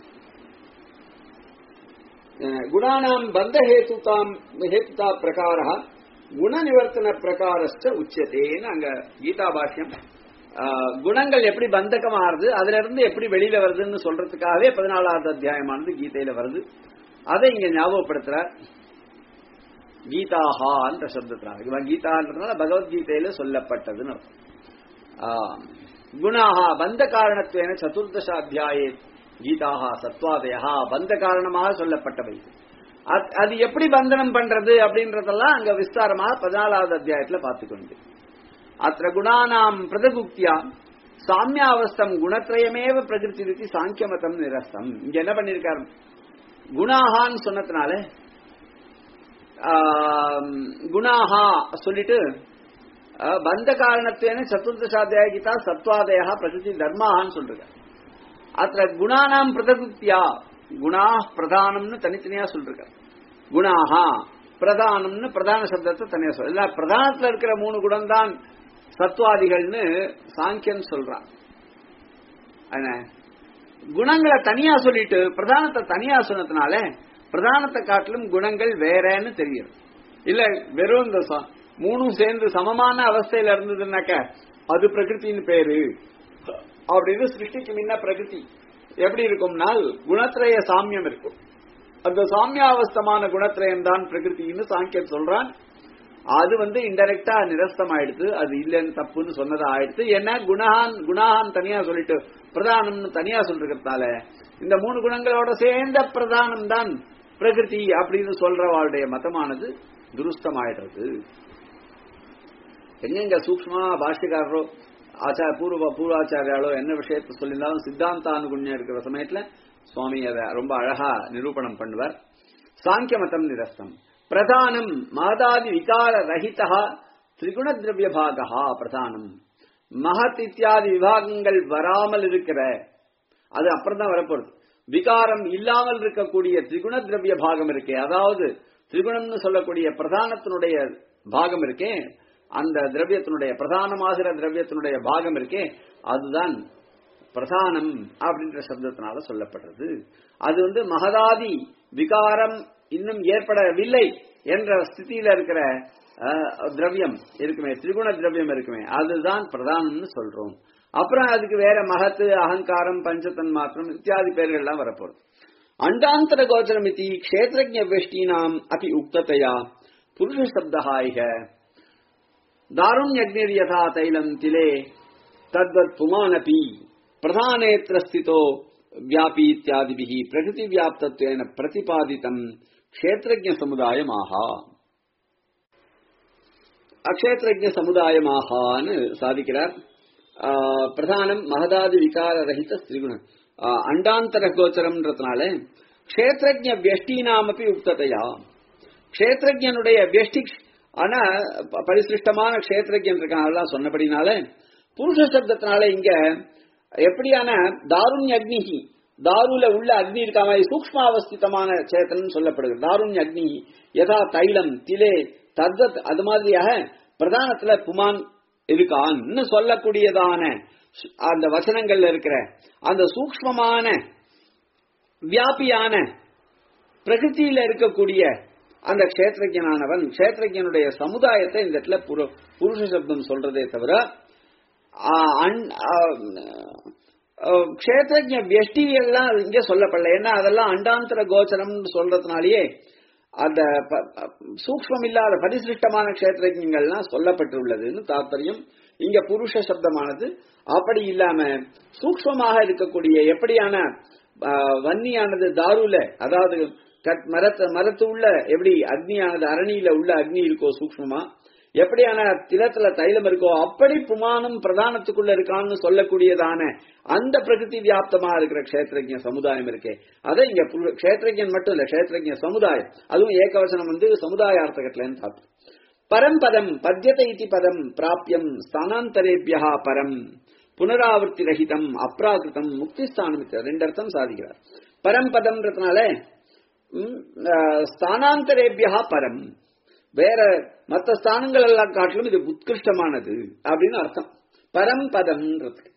அஹ், குணானாம் பந்த ஹேத்துதாம் ஹேத்துதா பிரகார குணநிவர்த்தன பிரகாரஸ்ட உச்சத்தேன்னு அங்க கீதா பாஷ்யம் ஆஹ், குணங்கள் எப்படி பந்தகமாறுது அதுல இருந்து எப்படி வெளியில வருதுன்னு சொல்றதுக்காகவே பதினாலாவது அத்தியாயமானது கீதையில வருது அதை இங்க ஞாபகப்படுத்துறார் கீதாஹான்ற சப்தத்தினால இவன் கீதான்றதுனால பகவத்கீதையில சொல்லப்பட்டதுன்னு அர்த்தம் ஆஹ், குணாஹா பந்த காரணத்துவேன சதுர்தச அத்தியாயே கீதாஹா சத்வாதயா பந்த காரணமாக சொல்லப்பட்டவை அத்- அது எப்படி பந்தனம் பண்றது அப்படின்றதெல்லாம் அங்க விஸ்தாரமாக பதினாலாவது அத்தியாயத்துல பார்த்துக்கொண்டு அத்த குணானாம் பிரதகுப்தியா சாமியாவஸ்தம் குணத்ரயமேவ பிரகிருதி சாங்கியமதம் நிரஸ்தம் இங்க என்ன பண்ணிருக்காரு குணாகான்னு சொன்னதுனால ஆம், குணாஹா சொல்லிட்டு அஹ், பந்த காரணத்துவேன சதுர்தசாத்தியாய கீதா சத்வாதயா பிரகிருதி தர்மாகான்னு சொல்றாரு அத்த குணானாம் பிரதகுப்தியா குணா பிரதானம்னு தனித்தனியா சொல்றாரு குணாஹா பிரதானம்னு பிரதான சப்தத்தை தனியா சொல்ற இல்ல பிரதானத்துல இருக்கிற மூணு குணம் தான் சத்வாதிகள்னு சாங்கியன் சொல்றான் என்ன? குணங்களை தனியா சொல்லிட்டு பிரதானத்தை தனியா சொன்னதுனால பிரதானத்தை காட்டிலும் குணங்கள் வேறன்னு தெரியும் இல்ல வெறும் இந்த ச- மூணும் சேர்ந்து சமமான அவஸ்தையில இருந்ததுன்னாக்க அது பிரகிருத்தின்னு பேரு அப்படின்னு சிருஷ்டிக்கு முன்ன பிரகிருதி எப்படி இருக்கும்னால் குணத்திரய சாமியம் இருக்கும் அந்த சாமியாவஸ்தமான குணத்திரயம் தான் பிரகிருத்தின்னு சாங்கியன் சொல்றான் அது வந்து இன்டெரக்டா நிரஸ்தம் ஆயிடுது அது இல்லைன்னு தப்புன்னு சொன்னதா ஆயிடுது ஏன்னா குணான் குணான் தனியா சொல்லிட்டு பிரதானம்னு தனியா சொல்றதுனால இந்த மூணு குணங்களோட சேர்ந்த பிரதானம் தான் பிரகிருதி அப்படின்னு சொல்றவாளுடைய மதமானது துருஸ்தமாயிடுறது எங்கெங்க சூக்ஷ்மா பாஷ்யக்காரரோ ஆச்சார பூர்வ பூர்வாச்சாரியாலோ என்ன விஷயத்தை சொல்லியிருந்தாலும் சித்தாந்தானுகுண்யம் இருக்கிற சமயத்துல சுவாமி அதை ரொம்ப அழகா நிரூபணம் பண்ணுவார் சாங்கிய மதம் நிரஸ்தம் பிரதானம் மாதாதி விகார ரஹிதா திரிகுண திரவிய பாகா பிரதானம் மகத் இத்தியாதி விபாகங்கள் வராமல் இருக்கிற அது அப்புறம் தான் வரப்போறது விகாரம் இல்லாமல் இருக்கக்கூடிய திரிகுண திரவிய பாகம் இருக்கே அதாவது திரிகுணம்னு சொல்லக்கூடிய பிரதானத்தினுடைய பாகம் இருக்கே அந்த திரவியத்தினுடைய பிரதானமாகிற திரவியத்தினுடைய பாகம் இருக்கே அதுதான் பிரதானம் அப்படின்ற சப்தத்தினால சொல்லப்படுறது அது வந்து மகதாதி விகாரம் இன்னும் ஏற்படவில்லை என்ற ஸ்திதியில இருக்கிற அஹ், திரவியம் இருக்குமே திரிகுண திரவியம் இருக்குமே அதுதான் பிரதானம்னு சொல்றோம் அப்புறம் அதுக்கு வேற மகத்து அகங்காரம் பஞ்சத்தன் மாத்திரம் இத்தியாதி பேர்கள்லாம் வரப்போகுது அண்டாந்தர கோச்சரமிதி க்ஷேத்திரஜ வெஷ்டீனாம் அபி உக்ததையா புருஷ சப்தஹாயிக தாருண்யக்னிர் யதா தைலம் திலே தத்வத் புமானபி பிரதானேத்திர ஸ்திதோ வியாபி இத்தியாதிபிஹி பிரகிருதி வியாப்தத்வேன பிரதிபாதிதம் க்ஷேத்திரஜ சமுதாயமாகா அக்ஷேத்திரஜ சமுதாயமாகான்னு சாதிக்கிறார் ஆ, பிரதானம் மகதாதி விகார ரஹித ஸ்திரிகுணம் ஆ, அண்டாந்தர கோச்சரம்ன்றதுனால க்ஷேத்திரஜ வியஷ்டீனாமப்பி உக்ததையா க்ஷேத்திரஜனுடைய வியஷ்டி ஆனா ப- பரிசிருஷ்டமான க்ஷேத்திரஜன் இருக்கான் அதெல்லாம் சொன்னபடினால புருஷ சப்தத்தினால இங்க எப்படியான தாருண்ய அக்னிஹி தாருல உள்ள அக்னி இருக்கா மாதிரி சூக்ஷ்மாவஸ்திதமான சேத்தன் சொல்லப்படுகிறது தாருண்ய அக்னி யதா தைலம் திலே தத்வத் அது மாதிரியாக பிரதானத்துல புமான் இருக்கான்னு சொல்லக்கூடியதான சு- அந்த வசனங்கள்ல இருக்கிற அந்த சூக்ஷ்மமான வியாபியான பிரகிருதியில இருக்கக்கூடிய அந்த க்ஷேத்திரஜனானவன் க்ஷேத்திரஜனுடைய சமுதாயத்தை இந்த இடத்துல புரு- புருஷ சப்தம் சொல்றதே தவிர ஆ, அன்- ஆ, ஆ, க்ஷேத்திரஜ வெஷ்டி எல்லாம் இங்க சொல்லப்படல ஏன்னா அதெல்லாம் அண்டாந்தர கோச்சரம் சொல்றதுனாலயே அந்த ப- ப- சூக்ஷ்மம் இல்லாத பரிசிருஷ்டமான க்ஷேத்திரஜங்கள்லாம் சொல்லப்பட்டுள்ளதுன்னு தாத்பரியம் இங்க புருஷ சப்தமானது அப்படி இல்லாம சூக்ஷ்மமாக இருக்கக்கூடிய எப்படியான ஆ, வன்னியானது தாருல அதாவது கட் மரத்து மரத்து உள்ள எப்படி அக்னியானது அரணியில உள்ள அக்னி இருக்கோ சூக்ஷ்மமா எப்படியான திலத்துல தைலம் இருக்கோ அப்படி புமானம் பிரதானத்துக்குள்ள இருக்கான்னு சொல்லக்கூடியதான அந்த பிரகிருதி வியாப்தமா இருக்கிற க்ஷேத்திரஜ சமுதாயம் இருக்கே அதை இங்க புரு- க்ஷேத்திரஜன் மட்டும் இல்ல க்ஷேத்திரஜ சமுதாயம் அதுவும் ஏகவசனம் வந்து சமுதாயார்த்தகத்துல பார்த்து பரம்பதம் பத்யத்தை இதி பதம் பிராபியம் ஸ்தானாந்தரேபியா பரம் புனராவர்த்தி ரஹிதம் அப்ராகிருதம் முக்திஸ்தானம் இது ரெண்டு அர்த்தம் சாதிக்கிறார் பரம்பதம்ன்றதுனால ம், ஆஹ், ஸ்தானாந்தரேபியா பரம் வேற மற்ற ஸ்தானங்கள் எல்லாம் காட்டிலும் இது உத்கிருஷ்டமானது அப்படின்னு அர்த்தம் பரம்பதம்ன்றது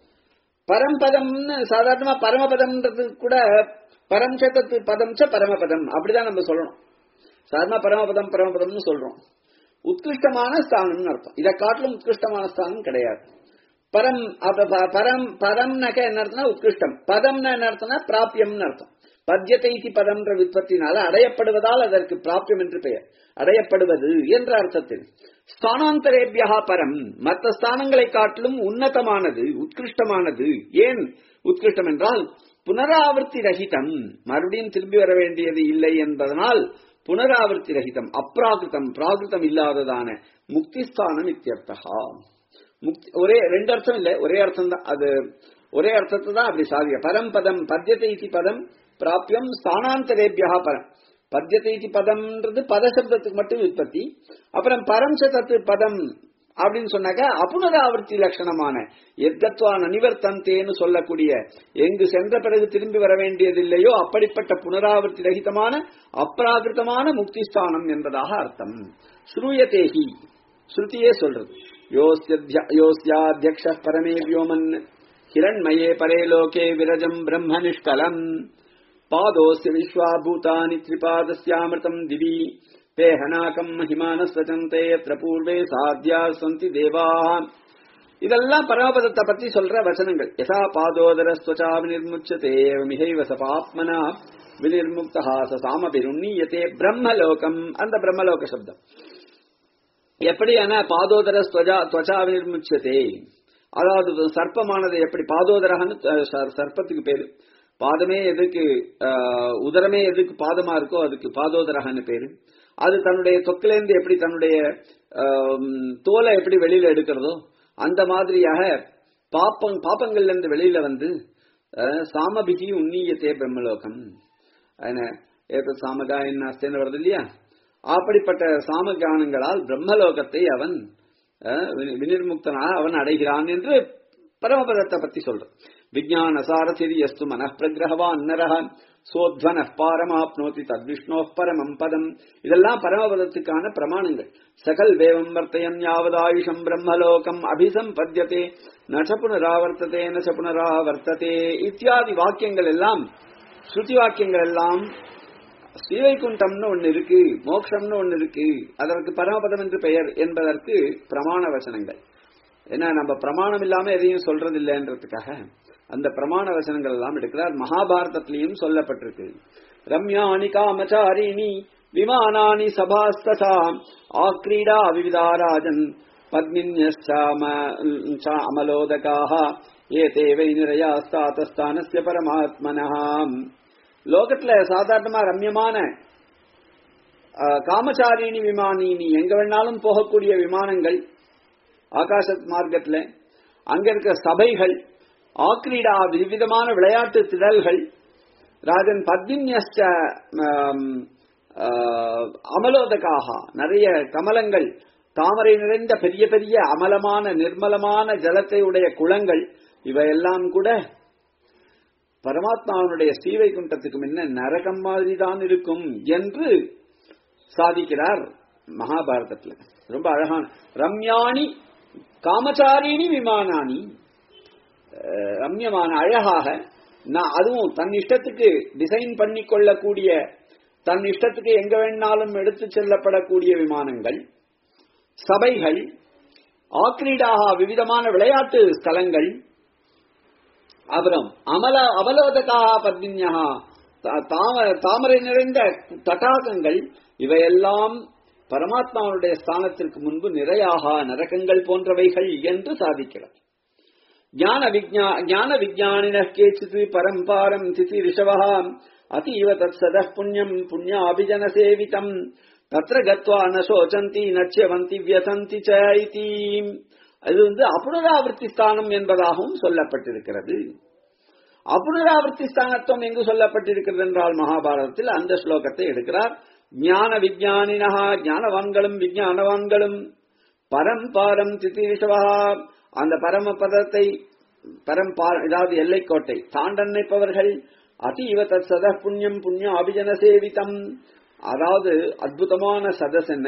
பரம்பதம்னு சாதாரணமா பரமபதம்ன்றது கூட பரம் சத்தத்து பதம் ச பரமபதம் அப்படிதான் நம்ம சொல்லணும் சாதாரண பரமபதம் பரமபதம்னு சொல்றோம் உத்கிருஷ்டமான ஸ்தானம்னு அர்த்தம் இதை காட்டிலும் உத்கிருஷ்டமான ஸ்தானம் கிடையாது பரம் அப்ப ப- பரம் பரம்னாக்க என்ன அர்த்தம்னா உத்கிருஷ்டம் பதம்னா என்ன அர்த்தம்னா பிராபியம்னு அர்த்தம் பத்யத்தை இதி பதம்ன்ற விற்பத்தினால அடையப்படுவதால் அதற்கு பிராபியம் என்று பெயர் அடையப்படுவது என்ற அர்த்தத்தில் ஸ்தானாந்தரேபியா பரம் மற்ற ஸ்தானங்களை காட்டிலும் உன்னதமானது உத்கிருஷ்டமானது ஏன் உத்கிருஷ்டம் என்றால் புனராவர்த்தி ரஹிதம் மறுபடியும் திரும்பி வர வேண்டியது இல்லை என்பதனால் புனராவர்த்தி ரஹிதம் அப்ராகிருதம் பிராகிருதம் இல்லாததான முக்திஸ்தானம் இத்தியர்த்தகா முக்தி ஒரே ரெண்டு அர்த்தம் இல்ல ஒரே அர்த்தம் தான் அது ஒரே அர்த்தத்தை தான் அப்படி சாதிக்க பரம்பதம் பத்யத்தை இதி பதம் பிராபியம் ஸ்தானாந்தரேபியா பரம் பத்யத்தை இதி பதம்ன்றது பதசப்தத்துக்கு மட்டும் உற்பத்தி அப்புறம் பரம் சதத்து பதம் அப்படின்னு சொன்னாக்க அப்புனராவர்த்தி லட்சணமான எத்கத்வான நிவர்த்தந்தேன்னு சொல்லக்கூடிய எங்கு சென்ற பிறகு திரும்பி வர வேண்டியதில்லையோ அப்படிப்பட்ட புனராவர்த்தி ரகிதமான அப்ராகிருதமான முக்திஸ்தானம் என்பதாக அர்த்தம் ஸ்ரூயதேஹி ஸ்ருதியே சொல்றது யோஸ்யத்ய- யோஸ்யாத்யக்ஷ பரமே வியோமன் ஹிரண்மயே பரே லோகே விரஜம் பிரம்ம நிஷ்கலம் பாதோஸ்ய விஸ்வாபூதானி திரிபாதஸ்யாமிருதம் திவி பேஹனாகம் மகிமானஸ்வச்சந்தே யத்ர பூர்வே சாத்யா சந்தி தேவா இதெல்லாம் பரமபதத்தை பத்தி சொல்ற வசனங்கள் யசா பாதோதர ஸ்வச்சா வினிர்முச்சதே மிகைவ சபாத்மனா வினிர்முக்தா ச சாமபிருண்ணீயத்தே பிரம்மலோகம் அந்த பிரம்மலோக சப்தம் எப்படியான பாதோதர ஸ்வஜா துவச்சா வினிர்முச்சதே அதாவது சர்ப்பமானது எப்படி பாதோதரகன்னு அஹ், சர்- சர்ப்பத்துக்கு பேரு பாதமே எதுக்கு அஹ், உதரமே எதுக்கு பாதமா இருக்கோ அதுக்கு பாதோதரகன்னு பேரு அது தன்னுடைய தொக்கிலேருந்து எப்படி தன்னுடைய ஆம், தோலை எப்படி வெளியில எடுக்கிறதோ அந்த மாதிரியாக பாப்பம் பாப்பங்கள்ல இருந்து வெளியில வந்து அஹ், சாமபிகி உன்னியத்தே பிரம்மலோகம் என்ன ஏத்த சாமகாயன் நாஸ்தேன்னு வருது இல்லையா அப்படிப்பட்ட சாமகானங்களால் பிரம்மலோகத்தை அவன் அஹ், வினி- வினிர்முக்தனாக அவன் அடைகிறான் என்று பரமபதத்தை பத்தி சொல்றான் விஜயான சாரசிரி எஸ்து மன பிரகிரகவான் நரஹன் சோத்வன பாரமாப்னோதி தத்விஷ்ணோ பரமம் பதம் இதெல்லாம் பரமபதத்துக்கான பிரமாணங்கள் சகல் வேவம் வர்த்தயன் யாவதாயுஷம் பிரம்மலோகம் அபிசம்பத்யதே நச புனராவர்த்ததே நச புனராவர்த்ததே இத்தியாதி வாக்கியங்கள் எல்லாம் ஸ்ருதி வாக்கியங்கள் எல்லாம் ஸ்ரீவைகுண்டம்னு ஒண்ணு இருக்கு மோக்ஷம்னு ஒண்ணு இருக்கு அதற்கு பரமபதம் என்று பெயர் என்பதற்கு பிரமாண வசனங்கள் ஏன்னா நம்ம பிரமாணம் இல்லாம எதையும் சொல்றது இல்லைன்றதுக்காக அந்த பிரமாண வசனங்கள் எல்லாம் எடுக்கிறார் மகாபாரதத்திலையும் சொல்லப்பட்டிருக்கு ரம்யாணி காமச்சாரிணி விமானானி சபாஸ்தசா ஆக்ரீடா விவிதாராஜன் பத்மின்யஸ்சாம அமலோதகாக ஏதே வை நிரயாஸ்தாத்தஸ்தானஸ்ய பரமாத்மனஹாம் லோகத்துல சாதாரணமா ரம்யமான அஹ், காமச்சாரிணி விமானினி எங்க வேணாலும் போகக்கூடிய விமானங்கள் ஆகாச மார்க்கத்துல அங்க இருக்கிற சபைகள் ஆக்ரீடா விதவிதமான விளையாட்டு திடல்கள் ராஜன் பத்மின்யஸ்ட ஆம், ஆஹ், அமலோதகாக நிறைய கமலங்கள் தாமரை நிறைந்த பெரிய பெரிய அமலமான நிர்மலமான ஜலத்தை உடைய குளங்கள் இவையெல்லாம் கூட பரமாத்மாவனுடைய ஸ்ரீவைகுண்டத்துக்கு முன்ன நரகம் மாதிரி தான் இருக்கும் என்று சாதிக்கிறார் மகாபாரதத்துல ரொம்ப அழகான ரம்யாணி காமச்சாரிணி விமானானி அஹ், ரம்யமான அழகாக நான் அதுவும் தன் இஷ்டத்துக்கு டிசைன் பண்ணி கொள்ளக்கூடிய தன் இஷ்டத்துக்கு எங்க வேணாலும் எடுத்து செல்லப்படக்கூடிய விமானங்கள் சபைகள் ஆக்ரீடாக விவிதமான விளையாட்டு ஸ்தலங்கள் அப்புறம் அமல அவலோதகா பத்மின்யா தாம- தாமரை நிறைந்த தடாகங்கள் இவையெல்லாம் பரமாத்மாவுடைய ஸ்தானத்திற்கு முன்பு நிறையாக நரகங்கள் போன்றவைகள் என்று சாதிக்கிறார் ஞான விஜா ஞான விஜானின கேச்சித் பரம்பாரம் திதி ரிஷவஹாம் அதீவ தத் சத புண்ணியம் புண்ணியாபிஜன சேவிதம் தத்ர கத்வா ந சோச்சந்தி நச்சியவந்தி வியசந்தி ச இதி அது வந்து அப்புனராவர்த்தி ஸ்தானம் என்பதாகவும் சொல்லப்பட்டிருக்கிறது அப்புனராவர்த்தி ஸ்தானத்துவம் எங்கு சொல்லப்பட்டிருக்கிறது என்றால் மகாபாரதத்தில் அந்த ஸ்லோகத்தை எடுக்கிறார் ஞான விஜயானினா ஞானவான்களும் விஞ்ஞானவான்களும் பரம்பாரம் திதிரிஷவா அந்த பரம பதத்தை பரம்பா அதாவது எல்லைக்கோட்டை தாண்ட நினைப்பவர்கள் அதீவ தத் சத புண்ணியம் புண்ணியம் அபிஜன சேவிதம் அதாவது அற்புதமான சதஸ் என்ன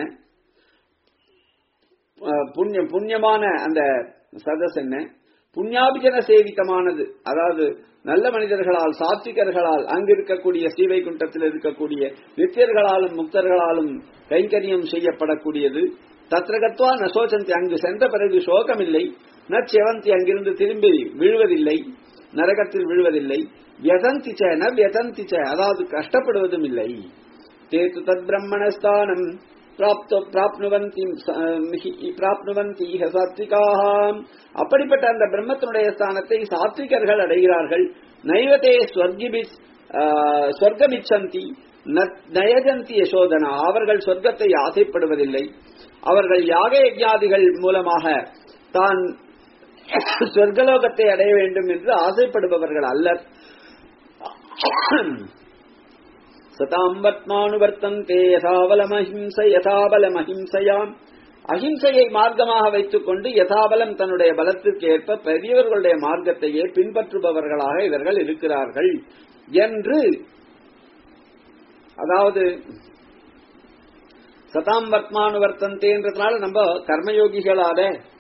அஹ் புண்ணியம் புண்ணியமான அந்த சதஸ் என்ன புண்ணியாபிஜன சேவித்தமானது அதாவது நல்ல மனிதர்களால் சாத்விகர்களால் அங்கு இருக்கக்கூடிய ஸ்ரீவைகுண்டத்தில் இருக்கக்கூடிய நித்தியர்களாலும் முக்தர்களாலும் கைங்கரியம் செய்யப்படக்கூடியது தத்ரகத்வா நசோச்சந்தி அங்கு சென்ற பிறகு சோகமில்லை நச்செவந்தி அங்கிருந்து திரும்பி விழுவதில்லை நரகத்தில் விழுவதில்லை வியதந்தி ச ந வியதந்தி ச அதாவது கஷ்டப்படுவதும் இல்லை தேத்து தத் பிரம்மணஸ்தானம் பிராப்தோ பிராப்னுவந்தி பிராப்னுவந்தி சாத்விகாக அப்படிப்பட்ட அந்த பிரம்மத்தினுடைய ஸ்தானத்தை சாத்விகர்கள் அடைகிறார்கள் நைவதே ஸ்வர்கிபி ஸ்வர்கமிச்சந்தி நயஜந்தி யசோதனா அவர்கள் சொர்க்கத்தை ஆசைப்படுவதில்லை அவர்கள் யாக யஜ்ஞாதிகள் மூலமாக தான் சொர்க்கலோகத்தை அடைய வேண்டும் என்று ஆசைப்படுபவர்கள் அல்லர் சதாம்பத்மானுவர்த்தந்தே யதாபலமஹிம்ச யதாபலமஹிம்சையாம் அஹிம்சையை மார்க்கமாக வைத்துக் கொண்டு யதாபலம் தன்னுடைய பலத்திற்கு ஏற்ப பெரியவர்களுடைய மார்க்கத்தையே பின்பற்றுபவர்களாக இவர்கள் இருக்கிறார்கள் என்று அதாவது சதாம் வர்த்தமானுவர்த்தந்தேன்றதுனால நம்ம கர்மயோகிகளால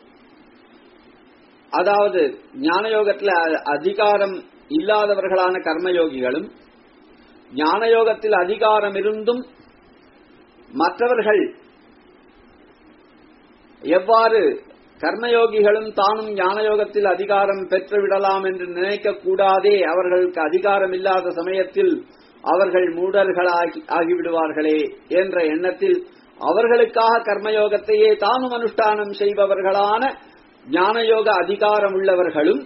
அதாவது ஞானயோகத்துல அதிகாரம் இல்லாதவர்களான கர்மயோகிகளும் ஞானயோகத்தில் அதிகாரம் இருந்தும் மற்றவர்கள் எவ்வாறு கர்மயோகிகளும் தானும் ஞானயோகத்தில் அதிகாரம் பெற்றுவிடலாம் என்று நினைக்க கூடாதே அவர்களுக்கு அதிகாரம் இல்லாத சமயத்தில் அவர்கள் மூடர்களாகி ஆகிவிடுவார்களே என்ற எண்ணத்தில் அவர்களுக்காக கர்மயோகத்தையே தானும் அனுஷ்டானம் செய்பவர்களான ஞானயோக அதிகாரம் உள்ளவர்களும்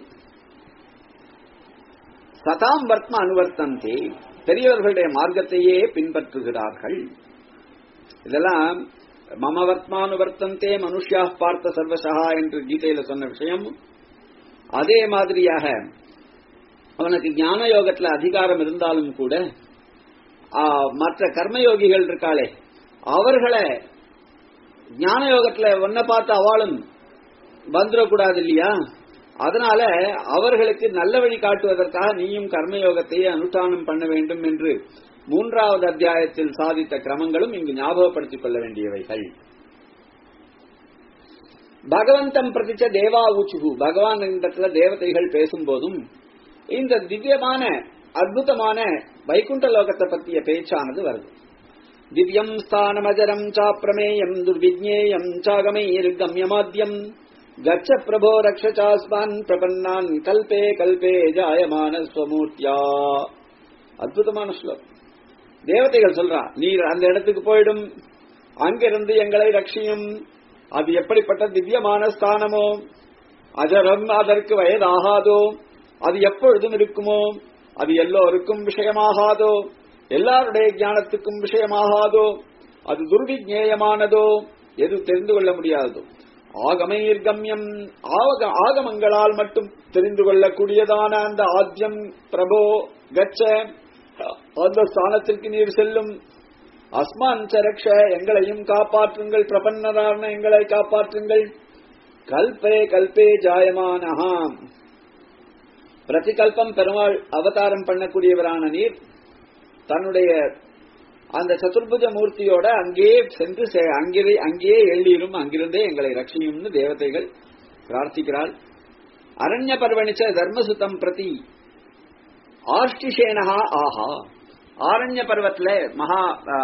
சதாம் வர்த்ம அனுவர்த்தந்தே பெரியவர்களுடைய மார்க்கத்தையே பின்பற்றுகிறார்கள் இதெல்லாம் மம வர்த்மானுவர்த்தந்தே மனுஷியா பார்த்த சர்வசகா என்று கீதையில சொன்ன விஷயம் அதே மாதிரியாக அவனுக்கு ஞான யோகத்துல அதிகாரம் இருந்தாலும் கூட மற்ற கர்மயோகிகள் இருக்காளே அவர்களை ஞான யோகத்துல ஒன்ன பார்த்து அவளும் வந்துடக்கூடாது இல்லையா அதனால அவர்களுக்கு நல்ல வழி காட்டுவதற்காக நீயும் கர்மயோகத்தையே அனுஷ்டானம் பண்ண வேண்டும் என்று மூன்றாவது அத்தியாயத்தில் சாதித்த கிரமங்களும் இங்கு ஞாபகப்படுத்திக் கொள்ள வேண்டியவைகள் பகவந்தம் பிரதிச்ச தேவா ஊச்சுகு பகவான் இடத்துல தேவதைகள் பேசும்போதும் இந்த திவ்யமான அற்புதமான வைகுண்ட லோகத்தை பற்றிய பேச்சானது வருது திவ்யம் ஸ்தானமஜரம் சாப்பிரமேயம் துர்விஜ்ஞேயம் சாகமைர்கம்யமாத்யம் கச்ச பிரபோ ரக்ஷாஸ்மான் பிரபன்னான் கல்பே கல்பே ஜாயமான ஸ்வமூர்த்தியா அற்புதமான ஸ்லோகம் தேவதைகள் சொல்றா நீர் அந்த இடத்துக்கு போயிடும் அங்கிருந்து எங்களை ரட்சியும் அது எப்படிப்பட்ட திவ்யமான ஸ்தானமோ அஜரம் அதற்கு வயதாகாதோ அது எப்பொழுதும் இருக்குமோ அது எல்லோருக்கும் விஷயமாகாதோ எல்லாருடைய ஞானத்துக்கும் விஷயமாகாதோ அது துர்விஜேயமானதோ எது தெரிந்து கொள்ள முடியாததோ ஆகமைர் கம்யம் ஆகமங்களால் மட்டும் தெரிந்து கொள்ளக்கூடியதான அந்த ஆத்யம் பிரபோ கச்ச அந்த ஸ்தானத்திற்கு நீர் செல்லும் அஸ்மான் சரக்ஷ எங்களையும் காப்பாற்றுங்கள் பிரபன்னரான எங்களை காப்பாற்றுங்கள் கல்பே கல்பே ஜாயமானஹாம் பிரதிகல்பம் பெருமாள் அவதாரம் பண்ணக்கூடியவரான நீர் தன்னுடைய அந்த சதுர்புஜ மூர்த்தியோட அங்கே சென்று அங்கே அங்கேயே எழுதிரும் அங்கிருந்தே எங்களை ரட்சியும்னு தேவதைகள் பிரார்த்திக்கிறாள் அரண்ய பர்வணிச்ச தர்மசுத்தம் பிரதி ஆஷ்டிஷேனஹா ஆஹா ஆரண்ய பர்வத்துல மகா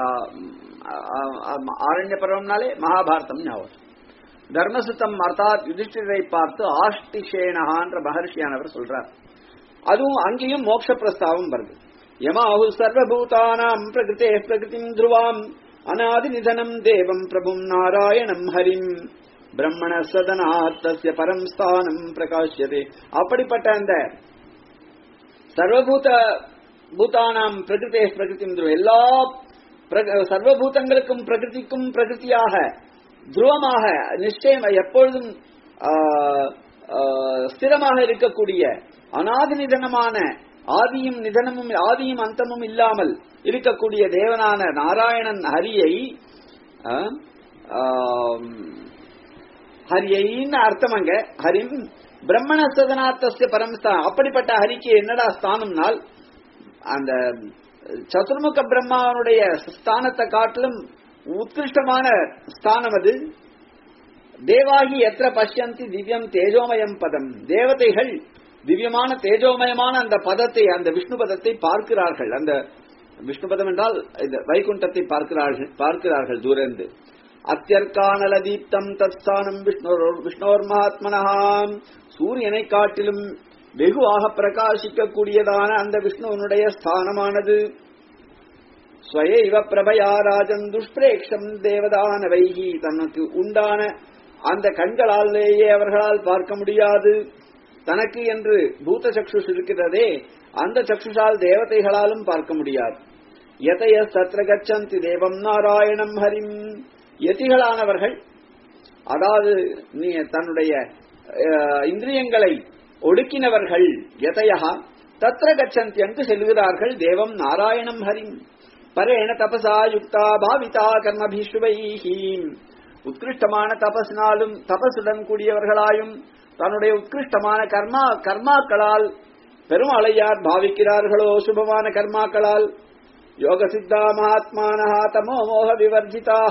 ஆரண்ய பர்வம்னாலே மகாபாரதம் ஞாபகம் தர்மசுத்தம் அர்த்தாத் யுதிஷ்டிரை பார்த்து ஆஷ்டிஷேனஹான்ற மகர்ஷியானவர் சொல்றார் அதுவும் அங்கேயும் மோட்ச பிரஸ்தாவம் வருது யமாஹு சர்வபூதானாம் பிரகிருதே பிரகிருதிம் துருவாம் அநாதி நிதனம் தேவம் பிரபும் நாராயணம் ஹரிம் பிரம்மண சதனாத் தஸ்ய பரம் ஸ்தானம் பிரகாஷ்யதே அப்படிப்பட்ட அந்த சர்வபூத பூதானாம் பிரகிருதே பிரகிருதிம் துருவம் எல்லா சர்வபூதங்களுக்கும் பிரகிருதிக்கும் பிரகிருதியாக துருவமாக நிச்சயம் எப்பொழுதும் ஸ்திரமாக இருக்கக்கூடிய அநாதிநிதனமான ஆதியும் நிதனமும் ஆதியும் அந்தமும் இல்லாமல் இருக்கக்கூடிய தேவனான நாராயணன் ஹரியை ஆ, ஆம், ஹரியைன்னு அர்த்தம் அங்க ஹரிம் பிரம்மண சதனாத்தஸ்ய பரமஸ்தான் அப்படிப்பட்ட ஹரிக்கு என்னடா ஸ்தானம்னால் அந்த சதுர்முக பிரம்மாவனுடைய ஸ்தானத்தை காட்டிலும் உத்கிருஷ்டமான ஸ்தானம் அது தேவாகி எத்திர பஷ்யந்தி திவ்யம் தேஜோமயம் பதம் தேவதைகள் திவ்யமான தேஜோமயமான அந்த பதத்தை அந்த விஷ்ணு பதத்தை பார்க்கிறார்கள் அந்த விஷ்ணு பதம் என்றால் இந்த வைகுண்டத்தை பார்க்கிறார்கள் பார்க்கிறார்கள் தூரந்து அத்தியற்கானல தீப்தம் தத்ஸ்தானம் விஷ்ணோர் விஷ்ணோர் மகாத்மனஹாம் சூரியனை காட்டிலும் வெகுவாக பிரகாசிக்கக்கூடியதான அந்த விஷ்ணுவனுடைய ஸ்தானமானது ஸ்வயைவ பிரபயா ராஜன் துஷ்பிரேக்ஷம் தேவதானவைகி தனக்கு உண்டான அந்த கண்களாலேயே அவர்களால் பார்க்க முடியாது தனக்கு என்று பூத சக்ஷுஷ் இருக்கிறதே அந்த சக்ஷுஷால் தேவதைகளாலும் பார்க்க முடியாது எதைய சத்ர கச்சந்தி தேவம் நாராயணம் ஹரிம் யதிகளானவர்கள் அதாவது நீ தன்னுடைய அஹ், இந்திரியங்களை ஒடுக்கினவர்கள் எதையா தத்ர கச்சந்தி என்று செல்கிறார்கள் தேவம் நாராயணம் ஹரிம் பரேண தபசா யுக்தா பாவிதா கர்மபிஸ்வைஹி உத்கிருஷ்டமான தபசினாலும் தபசுடன் கூடியவர்களாயும் தன்னுடைய உத்கிருஷ்டமான கர்மா கர்மாக்களால் பெருமழையார் பாவிக்கிறார்களோ சுபமான கர்மாக்களால் யோக சித்தா மகாத்மானஹா தமோ மோக விவர்ஜிதாக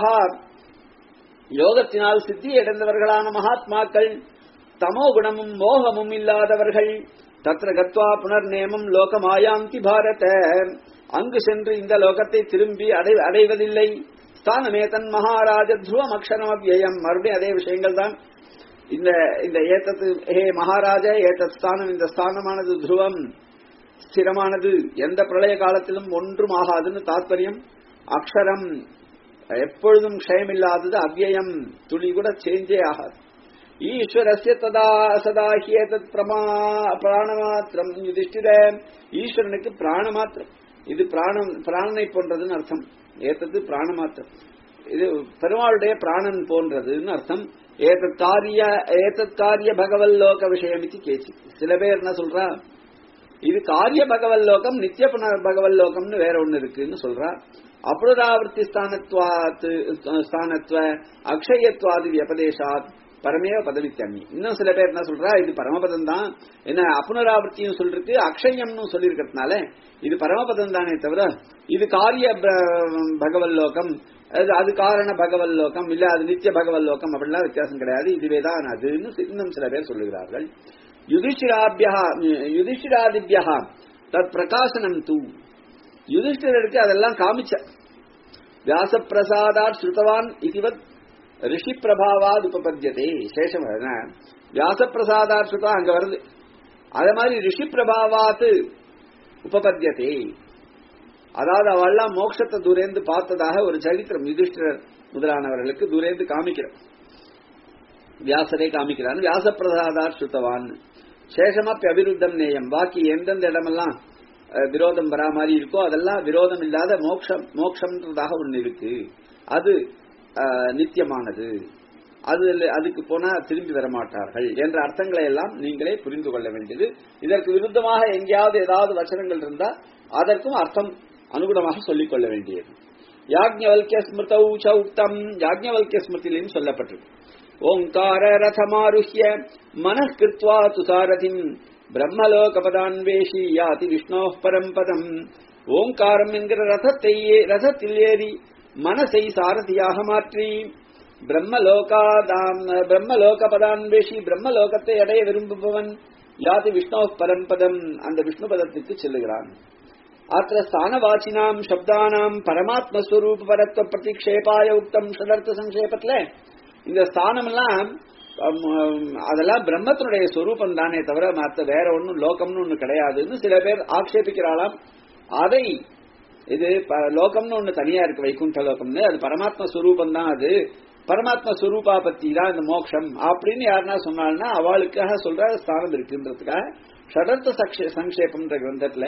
யோகத்தினால் சித்தி அடைந்தவர்களான மகாத்மாக்கள் தமோ குணமும் மோகமும் இல்லாதவர்கள் தத்ர கத்வா புனர்நேமம் லோகமாயாந்தி பாரத அங்கு சென்று இந்த லோகத்தை திரும்பி அடை அடைவதில்லை ஸ்தானமே தன் மகாராஜ துருவம் அக்ஷரம் அவ்யயம் மறுபடியும் அதே விஷயங்கள் தான் இந்த இந்த ஏத்தத்து ஹே மகாராஜா ஏத்தத் ஸ்தானம் இந்த ஸ்தானமானது துருவம் ஸ்திரமானது எந்த பிரளய காலத்திலும் ஒன்றும் ஆகாதுன்னு தாத்பரியம் அக்ஷரம் எப்பொழுதும் க்ஷயமில்லாதது அவ்யயம் துளி கூட சேஞ்சே ஆகாது ஈஸ்வரஸ்ய ததா சதா ஹியேதத் பிரமா பிராணமாத்திரம் யுதிஷ்டிர ஈஸ்வரனுக்கு பிராணமாத்திரம் இது பிராணம் பிராணனை போன்றதுன்னு அர்த்தம் ஏத்தது பிராணமாத்திரம் இது பெருமாளுடைய பிராணன் போன்றதுன்னு அர்த்தம் ஏதத் காரிய ஏதத் காரிய பகவல் லோக விஷயம் இது கேச்சு சில பேர் என்ன சொல்றா இது காரிய பகவல் லோகம் நித்திய புன- பகவல் லோகம்னு வேற ஒண்ணு இருக்குன்னு சொல்றா அப்ருதாவர்த்தி ஸ்தானத்வாத் ஸ்தானத்வ அக்ஷயத்வாதி வியபதேசாத் பரமேவ பதவித்தம்மி இன்னும் சில பேர் என்ன சொல்றா இது பரமபதம் தான் என்ன அப்புனராவர்த்தியும் சொல்லிருக்கு அக்ஷயம்னு சொல்லியிருக்கிறதுனால இது பரமபதம் தானே தவிர இது காரிய ப- பகவல் லோகம் அது அது காரண பகவல் லோகம் இல்ல அது நித்திய பகவல் லோகம் அப்படிலாம் வித்தியாசம் கிடையாது இதுவே தான் அதுன்னு சி- இன்னும் சில பேர் சொல்லுகிறார்கள் யுதிஷ்டிராபியா யுதிஷ்டிராதிபியா தத் பிரகாசனம் தூ யுதிஷ்டிரருக்கு அதெல்லாம் காமிச்ச வியாச பிரசாதாத் ஸ்ருதவான் இதுவத் ரிஷி பிரபாவாத் உபபத்தியதே சேஷம் என்ன? வியாச பிரசாதாத் ஸ்ருதா அங்க வருது அதே மாதிரி ரிஷி பிரபாவாத் உபபத்தியதே அதாவது அவெல்லாம் மோட்சத்தை தூரேந்து பார்த்ததாக ஒரு சரித்திரம் யுதிஷ்டிரர் முதலானவர்களுக்கு தூரேந்து காமிக்கிறார் வியாசரே காமிக்கிறான் வியாச பிரசாதார் சுத்தவான் சேஷமப்பி அபிருத்தம் நேயம் பாக்கி எந்தெந்த இடமெல்லாம் அஹ், விரோதம் வரா மாதிரி இருக்கோ அதெல்லாம் விரோதம் இல்லாத மோக்ஷம் மோக்ஷம்ன்றதாக ஒண்ணு இருக்கு அது அஹ், நித்தியமானது அது அதுக்கு போனா திரும்பி வர மாட்டார்கள் என்ற அர்த்தங்களை எல்லாம் நீங்களே புரிந்து கொள்ள வேண்டியது இதற்கு விருத்தமாக எங்கேயாவது ஏதாவது வச்சனங்கள் இருந்தா அதற்கும் அர்த்தம் அனுகுணமாக சொல்லிக் கொள்ள வேண்டியது யாக்ஞவல்கிய ஸ்மிருதௌ ச உக்தம் யாக்ஞவல்கிய ஸ்மிருதியிலும் சொல்லப்பட்டிருக்கு ஓங்கார ரதமாருஹ்ய மனः கிருத்வா துசாரதிம் பிரம்மலோகபதான்வேஷி யாதி விஷ்ணோ பரம் பதம் ஓங்காரம் என்கிற ரதத்தை ரதத்தில் ஏறி மனசை சாரதியாக மாற்றி பிரம்மலோகாதாம் பிரம்மலோக பதான்வேஷி பிரம்மலோகத்தை அடைய விரும்புபவன் யாதி விஷ்ணோ பரம்பதம் அந்த விஷ்ணு பதத்துக்கு செல்லுகிறான் அத்த ஸ்தானவாச்சினாம் சப்தானாம் பரமாத்மஸ்வரூப பரத்வ பிரதிக்ஷேபாய உக்தம் ஷடர்த்த சங்கேபத்துல இந்த ஸ்தானம் எல்லாம் அம், அம், அதெல்லாம் பிரம்மத்தினுடைய சொரூபம் தானே தவிர மற்ற வேற ஒண்ணும் லோகம்னு ஒண்ணு கிடையாதுன்னு சில பேர் ஆக்ஷேபிக்கிறாளாம் அதை இது ப- லோகம்னு ஒண்ணு தனியா இருக்கு வைகுண்ட லோகம்னு அது பரமாத்ம ஸ்வரூபம் தான் அது பரமாத்ம ஸ்வரூபா பத்தி தான் இந்த மோட்சம் அப்படின்னு யாருன்னா சொன்னால்னா அவளுக்காக சொல்ற ஸ்தானம் இருக்குன்றதுக்காக ஷடர்த்த சக்ஷே- சங்கேபம்ன்ற கிரந்தத்துல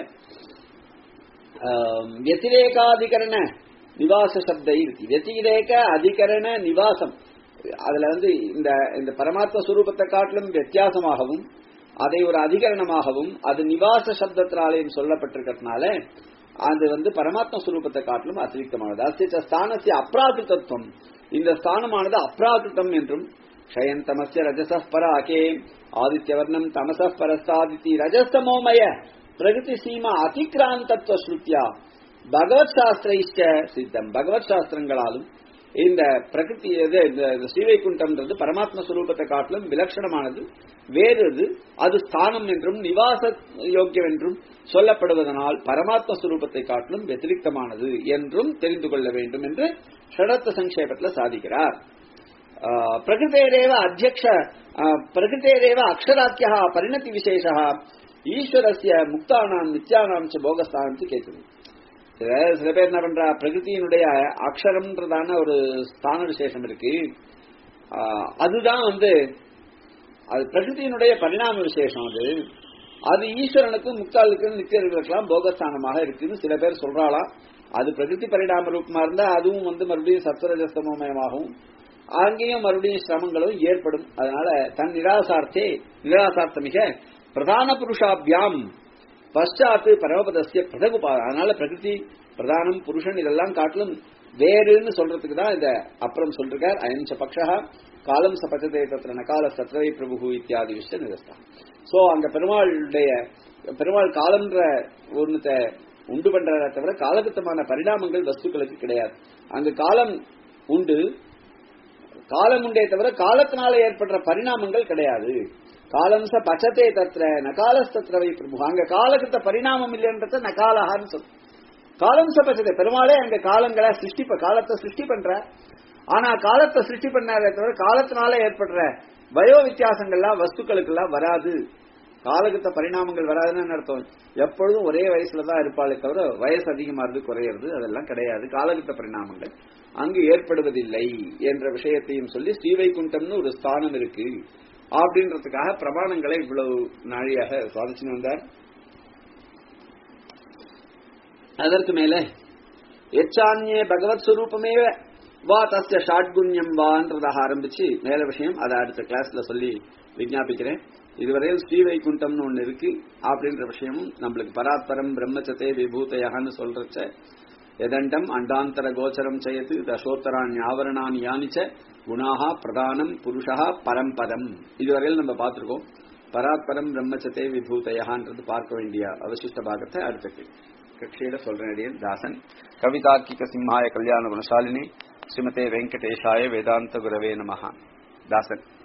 ஆம், వ్యతిరేகாதிகரண நிவாச சப்த இருக்கு వ్యతిరేக அதிகரண நிவாசம் அதுல வந்து இந்த இந்த பரமாத்ம சுரூபத்தை காட்டிலும் வித்தியாசமாகவும் அதை ஒரு அதிகரணமாகவும் அது நிவாச சப்தத்தினாலேயும் சொல்லப்பட்டிருக்கிறதுனால அது வந்து பரமாத்ம சுரூபத்தை காட்டிலும் அதிரிக்தமானது அஸ்திச்ச ஸ்தானசிய அப்ராகிருத்தத்துவம் இந்த ஸ்தானமானது அப்ராகிருத்தம் என்றும் க்ஷயந்தமஸ்ய ரஜச பராகே ஆதித்யவர்ணம் தமச பரஸ்தாதித்தி ரஜஸ்தமோமய பிரகதி சீமா அதிகிராந்தத்துவ ஸ்ருத்தியா பகவத் சாஸ்திரைஷ்ட சித்தம் பகவத் சாஸ்திரங்களாலும் இந்த பிரகிருதி இது இந்த ஸ்ரீவைகுண்டம்ன்றது பரமாத்ம சுரூபத்தை காட்டிலும் விலட்சணமானது வேறது அது ஸ்தானம் என்றும் நிவாச யோக்கியம் என்றும் சொல்லப்படுவதனால் பரமாத்ம சுரூபத்தை காட்டிலும் வெத்திரிக்தமானது என்றும் தெரிந்து கொள்ள வேண்டும் என்று ஷடத்த சங்கேபத்தில் சாதிக்கிறார் பிரகிருத்தேரேவ அத்தியக்ஷ பிரகிருத்தேரேவ அக்ஷராக்கியா பரிணதி விசேஷ ஈஸ்வரஸ்ய முக்தானாம் நித்யானாம் ச போகஸ்தானம் கேட்குது சில பேர் என்ன பண்றா பிரகிருத்தியினுடைய அக்ஷரம்ன்றதான ஒரு ஸ்தான விசேஷம் இருக்கு அதுதான் வந்து அது பிரகிருத்தியினுடைய பரிணாம விசேஷம் அது அது ஈஸ்வரனுக்கும் முக்தாளுக்கும் நித்தியர்களுக்கெல்லாம் போகஸ்தானமாக இருக்குன்னு சில பேர் சொல்றாளாம் அது பிரகிருதி பரிணாம ரூபமா இருந்தா அதுவும் வந்து மறுபடியும் சத்வரஜஸ்தமயமாகவும் அங்கேயும் மறுபடியும் சிரமங்களும் ஏற்படும் அதனால தன் நிராசார்த்தே நிராசார்த்தமிக பிரதான புருஷாபியாம் பஷாத்து பரமபதஸ்ய பிரதகுபா அதனால பிரகிருதி பிரதானம் புருஷன் இதெல்லாம் காட்டிலும் வேறுன்னு சொல்றதுக்கு தான் இந்த அப்புறம் சொல்றார் அயஞ்ச பக்ஷா காலம் சபச்சதே தத்திர நகால சத்ரவை பிரபு இத்தியாதி விஷயம் நிரஸ்தா சோ அங்க பெருமாளுடைய பெருமாள் காலம்ன்ற ஒண்ணுத்தை உண்டு பண்றத தவிர காலகத்தமான பரிணாமங்கள் வஸ்துக்களுக்கு கிடையாது அங்கு காலம் உண்டு காலம் உண்டே தவிர காலத்தினால ஏற்படுற பரிணாமங்கள் கிடையாது காலம் ச பச்சத்தே தத்திர நகாலஸ்தத்ரவை பிரபு அங்க காலகத்த பரிணாமம் இல்லைன்றத நகாலஹான்னு சொல்லு காலம் ச பச்சத்தை பெருமாளே அங்க காலங்களை சிருஷ்டி காலத்தை சிருஷ்டி பண்ற ஆனா காலத்தை சிருஷ்டி பண்ணாதே தவிர காலத்தினால ஏற்படுற வயோ வித்தியாசங்கள்லாம் வஸ்துக்களுக்கெல்லாம் வராது காலகத்த பரிணாமங்கள் வராதுன்னு அர்த்தம் எப்பொழுதும் ஒரே வயசுல தான் இருப்பாளே தவிர வயசு அதிகமாறது குறையிறது அதெல்லாம் கிடையாது காலகத்த பரிணாமங்கள் அங்கு ஏற்படுவதில்லை என்ற விஷயத்தையும் சொல்லி ஸ்ரீவைகுண்டம்னு ஒரு ஸ்தானம் இருக்கு அப்படின்றதுக்காக பிரமாணங்களை இவ்வளவு நாழியாக சாதிச்சுன்னு வந்தார் அதற்கு மேல எச்சான்யே பகவத் சுரூபமே வா தஸ்ய ஷாட்குண்யம் வான்றதாக ஆரம்பிச்சு மேல விஷயம் அதை அடுத்த கிளாஸ்ல சொல்லி விஜாபிக்கிறேன் இதுவரையில் ஸ்ரீவைகுண்டம்னு ஒண்ணு இருக்கு அப்படின்ற விஷயமும் நம்மளுக்கு பராத்பரம் பிரம்மச்சத்தே விபூதையான்னு சொல்றச்ச எதண்டம் அண்டாந்தர கோச்சரம் செய்யது தசோத்தரான் ஆவரணான் யானிச்ச குணாகா பிரதானம் புருஷா பரம்பதம் இதுவரையில் நம்ம பார்த்திருக்கோம் பராத்பரம் பிரம்மச்சத்தே விபூதையான்றது பார்க்க வேண்டிய அவசிஷ்ட பாகத்தை அடுத்த கட்சியில சொல்றேன் தாசன் கவிதார்க்கிக சிம்ஹாய கல்யாண குணசாலினி ஸ்ரீமதே வெங்கடேஷாய வேதாந்த குரவே நமஹா தாசன்